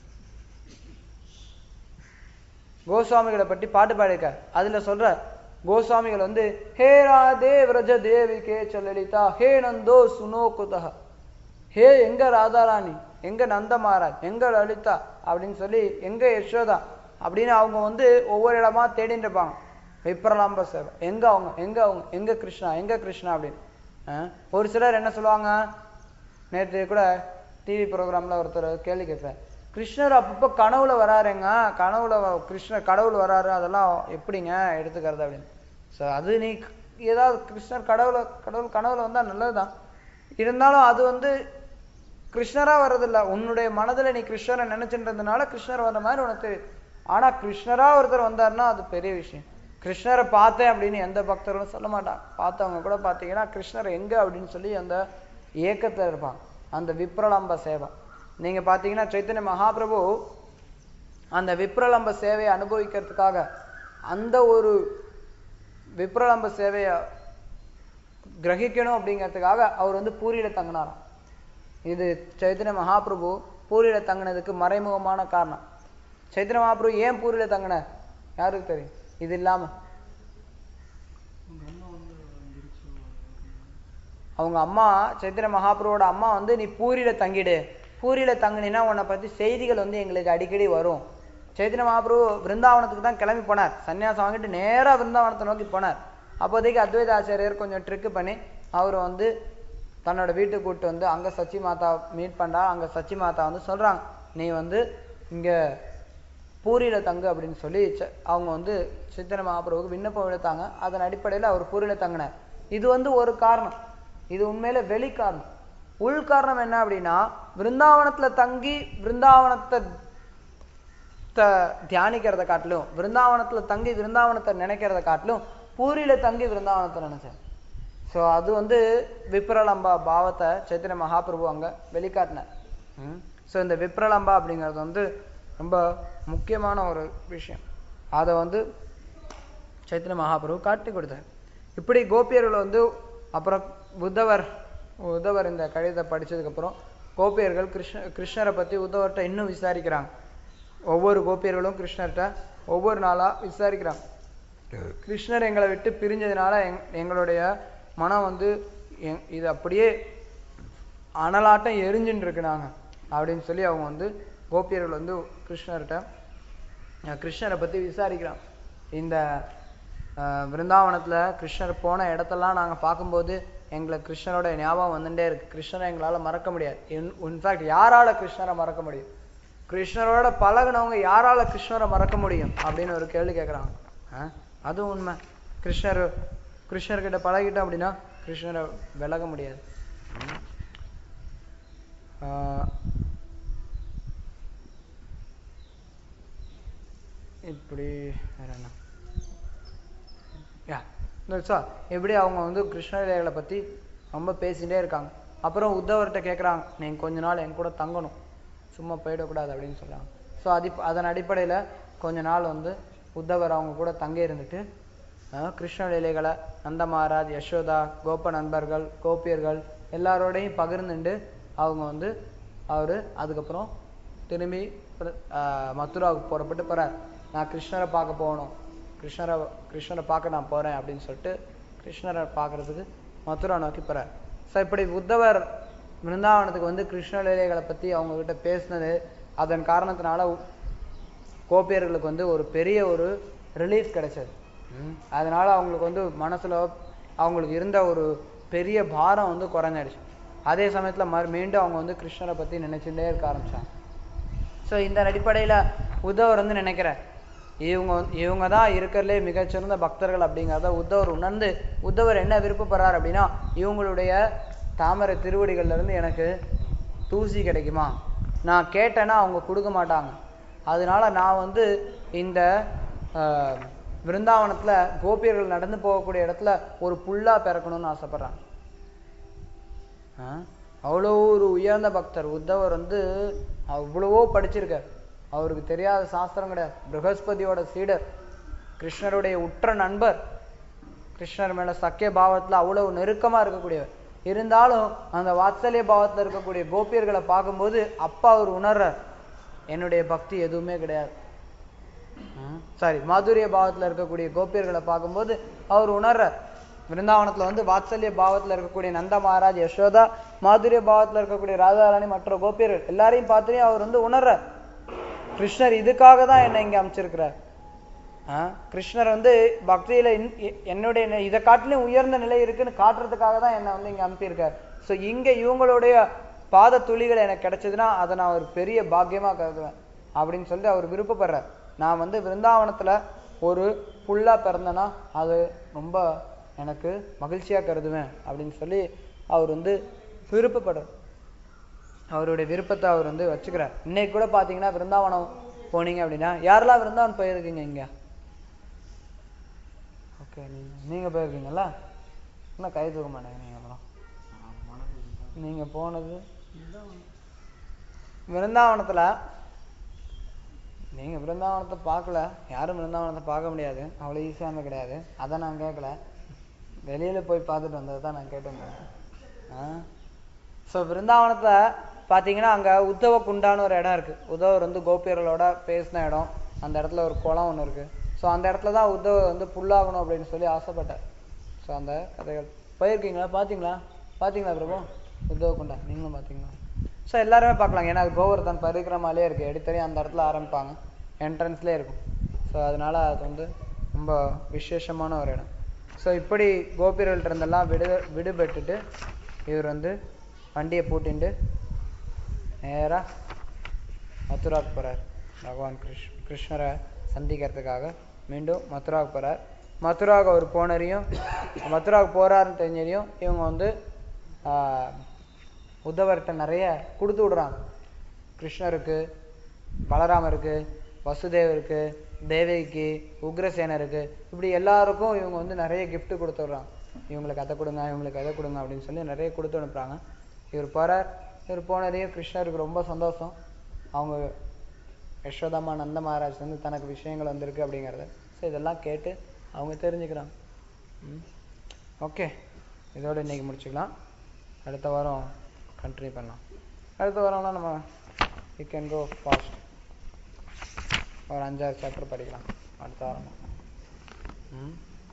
கோஸ்வாமிகளை பற்றி பாட்டு பாடியிருக்கார் அதுல சொல்ற கோஸ்வாமிகள் வந்து ஹே ராதே விரஜ தேவி கே லலிதா ஹே நந்தோ சுனோ குதஹ ஹே எங்க ராதாராணி எங்க நந்த மகாராஜ் எங்க லலிதா அப்படின்னு சொல்லி எங்க யசோதா அப்படின்னு அவங்க வந்து ஒவ்வொரு இடமா தேடிட்டு இருப்பாங்க விப்ரலாம்ப சேவை எங்க அவங்க எங்க அவங்க எங்க கிருஷ்ணா எங்க கிருஷ்ணா அப்படின்னு அஹ், ஒரு சிலர் என்ன சொல்லுவாங்க நேற்று கூட டிவி ப்ரோக்ராம்ல ஒருத்தர் கேள்வி கேட்பார் கிருஷ்ணர் அப்பப்போ கனவுல வராருங்க கனவுல வ- கிருஷ்ணர் கடவுள் வராரு அதெல்லாம் எப்படிங்க எடுத்துக்கிறது அப்படின்னு ஸோ அது நீ ஏதாவது கிருஷ்ணர் கடவுள கடவுள் கனவுல வந்தா நல்லதுதான் இருந்தாலும் அது வந்து கிருஷ்ணரா வர்றதில்ல உன்னுடைய மனதுல நீ கிருஷ்ணரை நினைச்சுன்றதுனால கிருஷ்ணர் வர்ற மாதிரி உனக்கு தெரியும் ஆனா கிருஷ்ணரா ஒருத்தர் வந்தாருன்னா அது பெரிய விஷயம் கிருஷ்ணரை பார்த்தேன் அப்படின்னு எந்த பக்தர்களும் சொல்ல மாட்டாங்க பார்த்தவங்க கூட பார்த்தீங்கன்னா கிருஷ்ணர் எங்க அப்படின்னு சொல்லி அந்த ஏக்கத்துல இருப்பாங்க அந்த விப்ரலம்ப சேவை நீங்க பார்த்தீங்கன்னா சைத்தன்ய மகாபிரபு அந்த விப்ரலம்ப சேவையை அனுபவிக்கிறதுக்காக அந்த ஒரு விப்ரலம்ப சேவையை கிரகிக்கணும் அப்படிங்கிறதுக்காக அவர் வந்து பூரியில தங்கினாராம் இது சைத்தன்ய மகாபிரபு பூரியில தங்கினதுக்கு மறைமுகமான காரணம் சைத்தன்ய மகாபிரபு ஏன் பூரியில தங்கினார் யாருக்கு தெரியும் இது இல்லாம அவங்க அம்மா சைத்தன்ய மகாபிரபுவோட அம்மா வந்து நீ பூரியில தங்கிடு பூரியில தங்கினா உன்னை பத்தி செய்திகள் வந்து எங்களுக்கு அடிக்கடி வரும் சைத்தன்ய மகாபிரபு விருந்தாவனத்துக்கு தான் கிளம்பி போனார் சன்னியாசம் வாங்கிட்டு நேரா விருந்தாவனத்தை நோக்கி போனார் அப்போதைக்கு அத்வைத ஆச்சாரியர் கொஞ்சம் ட்ரிக்கு பண்ணி அவர் வந்து தன்னோட வீட்டுக்கு கூப்பிட்டு வந்து அங்க சச்சி மாதா மீட் பண்றா அங்க சச்சி மாதா வந்து சொல்றாங்க நீ வந்து இங்க பூரியில தங்கு அப்படின்னு சொல்லி ச- அவங்க வந்து சித்தன மகாபிரபுக்கு விண்ணப்பம் விடுத்தாங்க அதன் அடிப்படையில் அவர் பூரியில தங்கினார் இது வந்து ஒரு காரணம் இது உண்மையில வெளி காரணம் உள் காரணம் என்ன அப்படின்னா விருந்தாவனத்துல தங்கி விருந்தாவனத்தை த- தியானிக்கிறத காட்டிலும் விருந்தாவனத்துல தங்கி விருந்தாவனத்தை நினைக்கிறத காட்டிலும் பூரியில தங்கி விருந்தாவனத்தை நினைச்சேன் ஸோ அது வந்து விப்ரலம்பா பாவத்தை சைத்தன்ய மகாபிரபு அங்க வெளிக்காட்டினார் ஸோ இந்த விப்ரலம்பா அப்படிங்கிறது வந்து ரொம்ப முக்கியமான ஒரு விஷயம் அதை வந்து சைத்தன்ய மகாபிரபு காட்டி கொடுத்தார் இப்படி கோபியர்கள் வந்து அப்புறம் புத்தவர் உத்தவர் இந்த கடிதத்தை படிச்சதுக்கு அப்புறம் கோபியர்கள் கிருஷ்ண கிருஷ்ணரை பத்தி உத்தவர்கிட்ட இன்னும் விசாரிக்கிறாங்க ஒவ்வொரு கோபியர்களும் கிருஷ்ணர்கிட்ட ஒவ்வொரு நாளா விசாரிக்கிறாங்க கிருஷ்ணர் எங்களை விட்டு பிரிஞ்சதுனால எங் எங்களுடைய மனம் வந்து எங் இது அப்படியே அனலாட்டம் எரிஞ்சுட்டு இருக்கு நாங்க அப்படின்னு சொல்லி அவங்க வந்து கோபியர்கள் வந்து கிருஷ்ணர்கிட்ட அஹ் கிருஷ்ணரை பத்தி விசாரிக்கிறான் இந்த அஹ், விருந்தாவனத்துல கிருஷ்ணர் போன இடத்தெல்லாம் நாங்க பார்க்கும்போது எங்களுக்கு கிருஷ்ணரோட ஞாபகம் வந்துட்டே இருக்கு கிருஷ்ணரை எங்களால மறக்க முடியாது இன்ஃபேக்ட் யாரால கிருஷ்ணரை மறக்க முடியும் கிருஷ்ணரோட பழகுனவங்க யாரால கிருஷ்ணரை மறக்க முடியும் அப்படின்னு ஒரு கேள்வி கேட்குறாங்க அதுவும் உண்மை கிருஷ்ணர் கிருஷ்ணர்கிட்ட பழகிட்டோம் அப்படின்னா கிருஷ்ணரை விலக முடியாது ஆஹ் இப்படி வேற என்ன யா சார் எப்படி அவங்க வந்து கிருஷ்ணலீலைகளை பத்தி ரொம்ப பேசிட்டே இருக்காங்க அப்புறம் உத்தவர்கிட்ட கேட்குறாங்க நீங்க கொஞ்ச நாள் என் கூட தங்கணும் சும்மா போயிடக்கூடாது அப்படின்னு சொல்றாங்க ஸோ அது அதன் அடிப்படையில கொஞ்ச நாள் வந்து உத்தவர் அவங்க கூட தங்கி இருந்துட்டு அஹ், கிருஷ்ணலீலைகளை நந்த மகாராஜ் யசோதா கோப நண்பர்கள் கோபியர்கள் எல்லாரோடையும் பகிர்ந்துண்டு அவங்க வந்து அவரு அதுக்கப்புறம் திரும்பி பிர- ஆஹ் மதுராவுக்கு புறப்பட்டு போறார் நான் கிருஷ்ணரை பார்க்க போகணும் கிருஷ்ணரை கிருஷ்ணரை பார்க்க நான் போறேன் அப்படின்னு சொல்லிட்டு கிருஷ்ணரை பார்க்கறதுக்கு மதுரா நோக்கி போறார் ஸோ இப்படி உத்தவர் பிருந்தாவனத்துக்கு வந்து கிருஷ்ண லீலைகளை பத்தி அவங்க கிட்ட பேசினது அதன் காரணத்தினால உ- கோபியர்களுக்கு வந்து ஒரு பெரிய ஒரு ரிலீஃப் கிடைச்சது ம். அதனால அவங்களுக்கு வந்து மனசுல அவங்களுக்கு இருந்த ஒரு பெரிய பாரம் வந்து குறைஞ்சிடுச்சு அதே சமயத்துல மறு மீண்டும் அவங்க வந்து கிருஷ்ணரை பத்தி நினைச்சுட்டே இருக்க ஆரம்பிச்சாங்க ஸோ இந்த அடிப்படையில உத்தவர் வந்து நினைக்கிறார் இவங்க வந்து- இவங்க தான் இருக்கிறதுலே மிகச்சிறந்த பக்தர்கள் அப்படிங்கிறத உத்தவர் உணர்ந்து உத்தவர் என்ன விருப்பப்படுறார் அப்படின்னா இவங்களுடைய தாமரை திருவடிகள்ல இருந்து எனக்கு தூசி கிடைக்குமா நான் கேட்டேன்னா அவங்க கொடுக்க மாட்டாங்க அதனால நான் வந்து இந்த ஆஹ், விருந்தாவனத்துல கோபியர்கள் நடந்து போகக்கூடிய இடத்துல ஒரு புல்லா பிறக்கணும்னு ஆசைப்படுறேன் ஆ? அவ்வளோ ஒரு உயர்ந்த பக்தர் உத்தவர் வந்து அவ்வளவோ படிச்சிருக்கார் அவருக்கு தெரியாத சாஸ்திரம் கிடையாது ப்ரகஸ்பதியோட சீடர் கிருஷ்ணருடைய உற்ற நண்பர் கிருஷ்ணர் மேல சக்கிய பாவத்துல அவ்வளவு நெருக்கமா இருக்கக்கூடியவர் இருந்தாலும் அந்த வாத்சல்ய பாவத்துல இருக்கக்கூடிய கோபியர்களை பார்க்கும்போது அப்பா அவர் உணர்றார் என்னுடைய பக்தி எதுவுமே கிடையாது சாரி மாதுரிய பாவத்துல இருக்கக்கூடிய கோபியர்களை பார்க்கும்போது அவர் உணர்றார் விருந்தாவனத்துல வந்து வாத்சல்ய பாவத்துல இருக்கக்கூடிய நந்த மகாராஜ் யசோதா மாதுரிய பாவத்துல இருக்கக்கூடிய ராஜாராணி மற்ற கோபியர்கள் எல்லாரையும் பார்த்துலையும் அவர் வந்து உணர்றார் கிருஷ்ணர் இதுக்காக தான் என்னை இங்க அமைச்சிருக்கிறார் ஆ? கிருஷ்ணர் வந்து பக்தியில இன்- எ- என்னுடைய நி- இதை காட்டிலும் உயர்ந்த நிலை இருக்குன்னு காட்டுறதுக்காக தான் என்னை வந்து இங்க அனுப்பியிருக்கார் ஸோ இங்க இவங்களுடைய பாத துளிகள் எனக்கு கிடைச்சதுன்னா அதை நான் ஒரு பெரிய பாக்கியமா கருதுவேன் அப்படின்னு சொல்லி அவர் விருப்பப்படுறார் நான் வந்து விருந்தாவனத்துல ஒரு புல்லா பிறந்தேன்னா அது ரொம்ப எனக்கு மகிழ்ச்சியா கருதுவேன் அப்படின்னு சொல்லி அவர் வந்து விருப்பப்படுறார் அவருடைய விருப்பத்தை அவர் வந்து வச்சுக்கிறார் இன்னைக்கு கூட பாத்தீங்கன்னா விருந்தாவனம் போனீங்க அப்படின்னா யாரெல்லாம் விருந்தாவனம் போயிருக்கீங்க இங்க ஓகே நீங்க நீங்க போயிருக்கீங்களா இன்னும் கை தூக்க மாட்டேங்க நீங்க அப்புறம் நீங்க போனது விருந்தாவனத்துல நீங்க விருந்தாவனத்தை பார்க்கல யாரும் விருந்தாவனத்தை பார்க்க முடியாது அவ்வளவு ஈஸியான கிடையாது அதை நான் கேட்கல வெளியில போய் பார்த்துட்டு வந்ததை தான் நான் கேட்டிருந்தேன் ஆ ஸோ விருந்தாவனத்தை பார்த்தீங்கன்னா அங்கே உத்தவ குண்டான்னு ஒரு இடம் இருக்கு உத்தவர் வந்து கோபியர்களோட பேசின இடம் அந்த இடத்துல ஒரு குளம் ஒன்று இருக்கு ஸோ அந்த இடத்துல தான் உத்தவர் வந்து புல்லாகணும் அப்படின்னு சொல்லி ஆசைப்பட்டார் ஸோ அந்த கதைகள் போயிருக்கீங்களா பார்த்தீங்களா பார்த்தீங்களா பிரபு உத்தவ குண்டா நீங்களும் பார்த்தீங்களா ஸோ எல்லாருமே பார்க்கலாம் ஏன்னா அது கோவர்தன் பரிக்கிரமாலே இருக்கு எடுத்தறியும் அந்த இடத்துல ஆரம்பிப்பாங்க என்ட்ரன்ஸ்லேயே இருக்கும் ஸோ அதனால அது வந்து ரொம்ப விசேஷமான ஒரு இடம் ஸோ இப்படி கோபியர்கள்ட்ட இருந்தெல்லாம் விடு விடுபட்டுட்டு இவர் வந்து வண்டியை பூட்டிண்டு நேரா மதுராவுக்கு போறார் பகவான் கிருஷ் கிருஷ்ணரை சந்திக்கிறதுக்காக மீண்டும் மதுராவுக்கு போறார் மதுராவுக்கு அவர் போனரையும் மதுராவுக்கு போறாருன்னு தெரிஞ்சதையும் இவங்க வந்து ஆஹ், உத்தவர்கிட்ட நிறைய கொடுத்து விடுறாங்க கிருஷ்ணருக்கு பலராமருக்கு வசுதேவருக்கு தேவகிக்கு உக்ரசேனருக்கு இப்படி எல்லாருக்கும் இவங்க வந்து நிறைய gift கொடுத்து விடுறாங்க இவங்களுக்கு அதை கொடுங்க இவங்களுக்கு அதை கொடுங்க அப்படின்னு சொல்லி நிறைய கொடுத்து அனுப்புறாங்க இவர் போறார் இவர் போனதையும் கிருஷ்ணருக்கு ரொம்ப சந்தோஷம் அவங்க யசோதாமா நந்த மகாராஜ் வந்து தனக்கு விஷயங்கள் வந்திருக்கு அப்படிங்கிறத ஸோ இதெல்லாம் கேட்டு அவங்க தெரிஞ்சுக்கிறாங்க ஓகே இதோட இன்னைக்கு முடிச்சுக்கலாம் அடுத்த வாரம் கண்டினியூ பண்ணலாம் அடுத்த வாரம்னா நம்ம வி கேன் கோ ஃபாஸ்ட் ஒரு அஞ்சாறு சாப்டர் படிக்கலாம் அடுத்த வாரம் ம்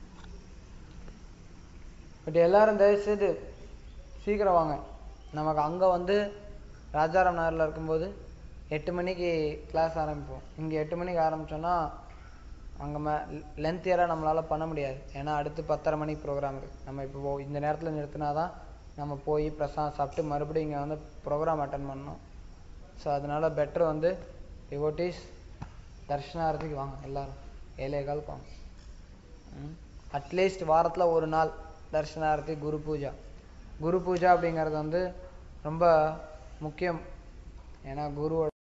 பட் எல்லாரும் தயவுசெய்து சீக்கிரம் வாங்க நமக்கு அங்கே வந்து ராஜாராம் நகரில் இருக்கும்போது எட்டு மணிக்கு கிளாஸ் ஆரம்பிப்போம் இங்கே எட்டு மணிக்கு ஆரம்பிச்சோன்னா அங்கே மே லென்த்தியராக நம்மளால் பண்ண முடியாது ஏன்னா அடுத்து பத்தரை மணிக்கு ப்ரோக்ராம் இருக்குது நம்ம இப்போ போ- இந்த நேரத்தில் நிறுத்தினா தான் நம்ம போய் பிரசாதம் சாப்பிட்டு மறுபடியும் இங்கே வந்து ப்ரோக்ராம் அட்டன் பண்ணணும் ஸோ அதனால பெட்டர் வந்து டிவோட்டீஸ் தர்ஷனாரத்துக்கு வாங்க எல்லாரும் ஏழே காலுக்கு வாங்க அட்லீஸ்ட் வாரத்தில் ஒரு நாள் தர்ஷனாரதி குரு பூஜா குரு பூஜா அப்படிங்கிறது வந்து ரொம்ப முக்கியம் ஏன்னா குருவோட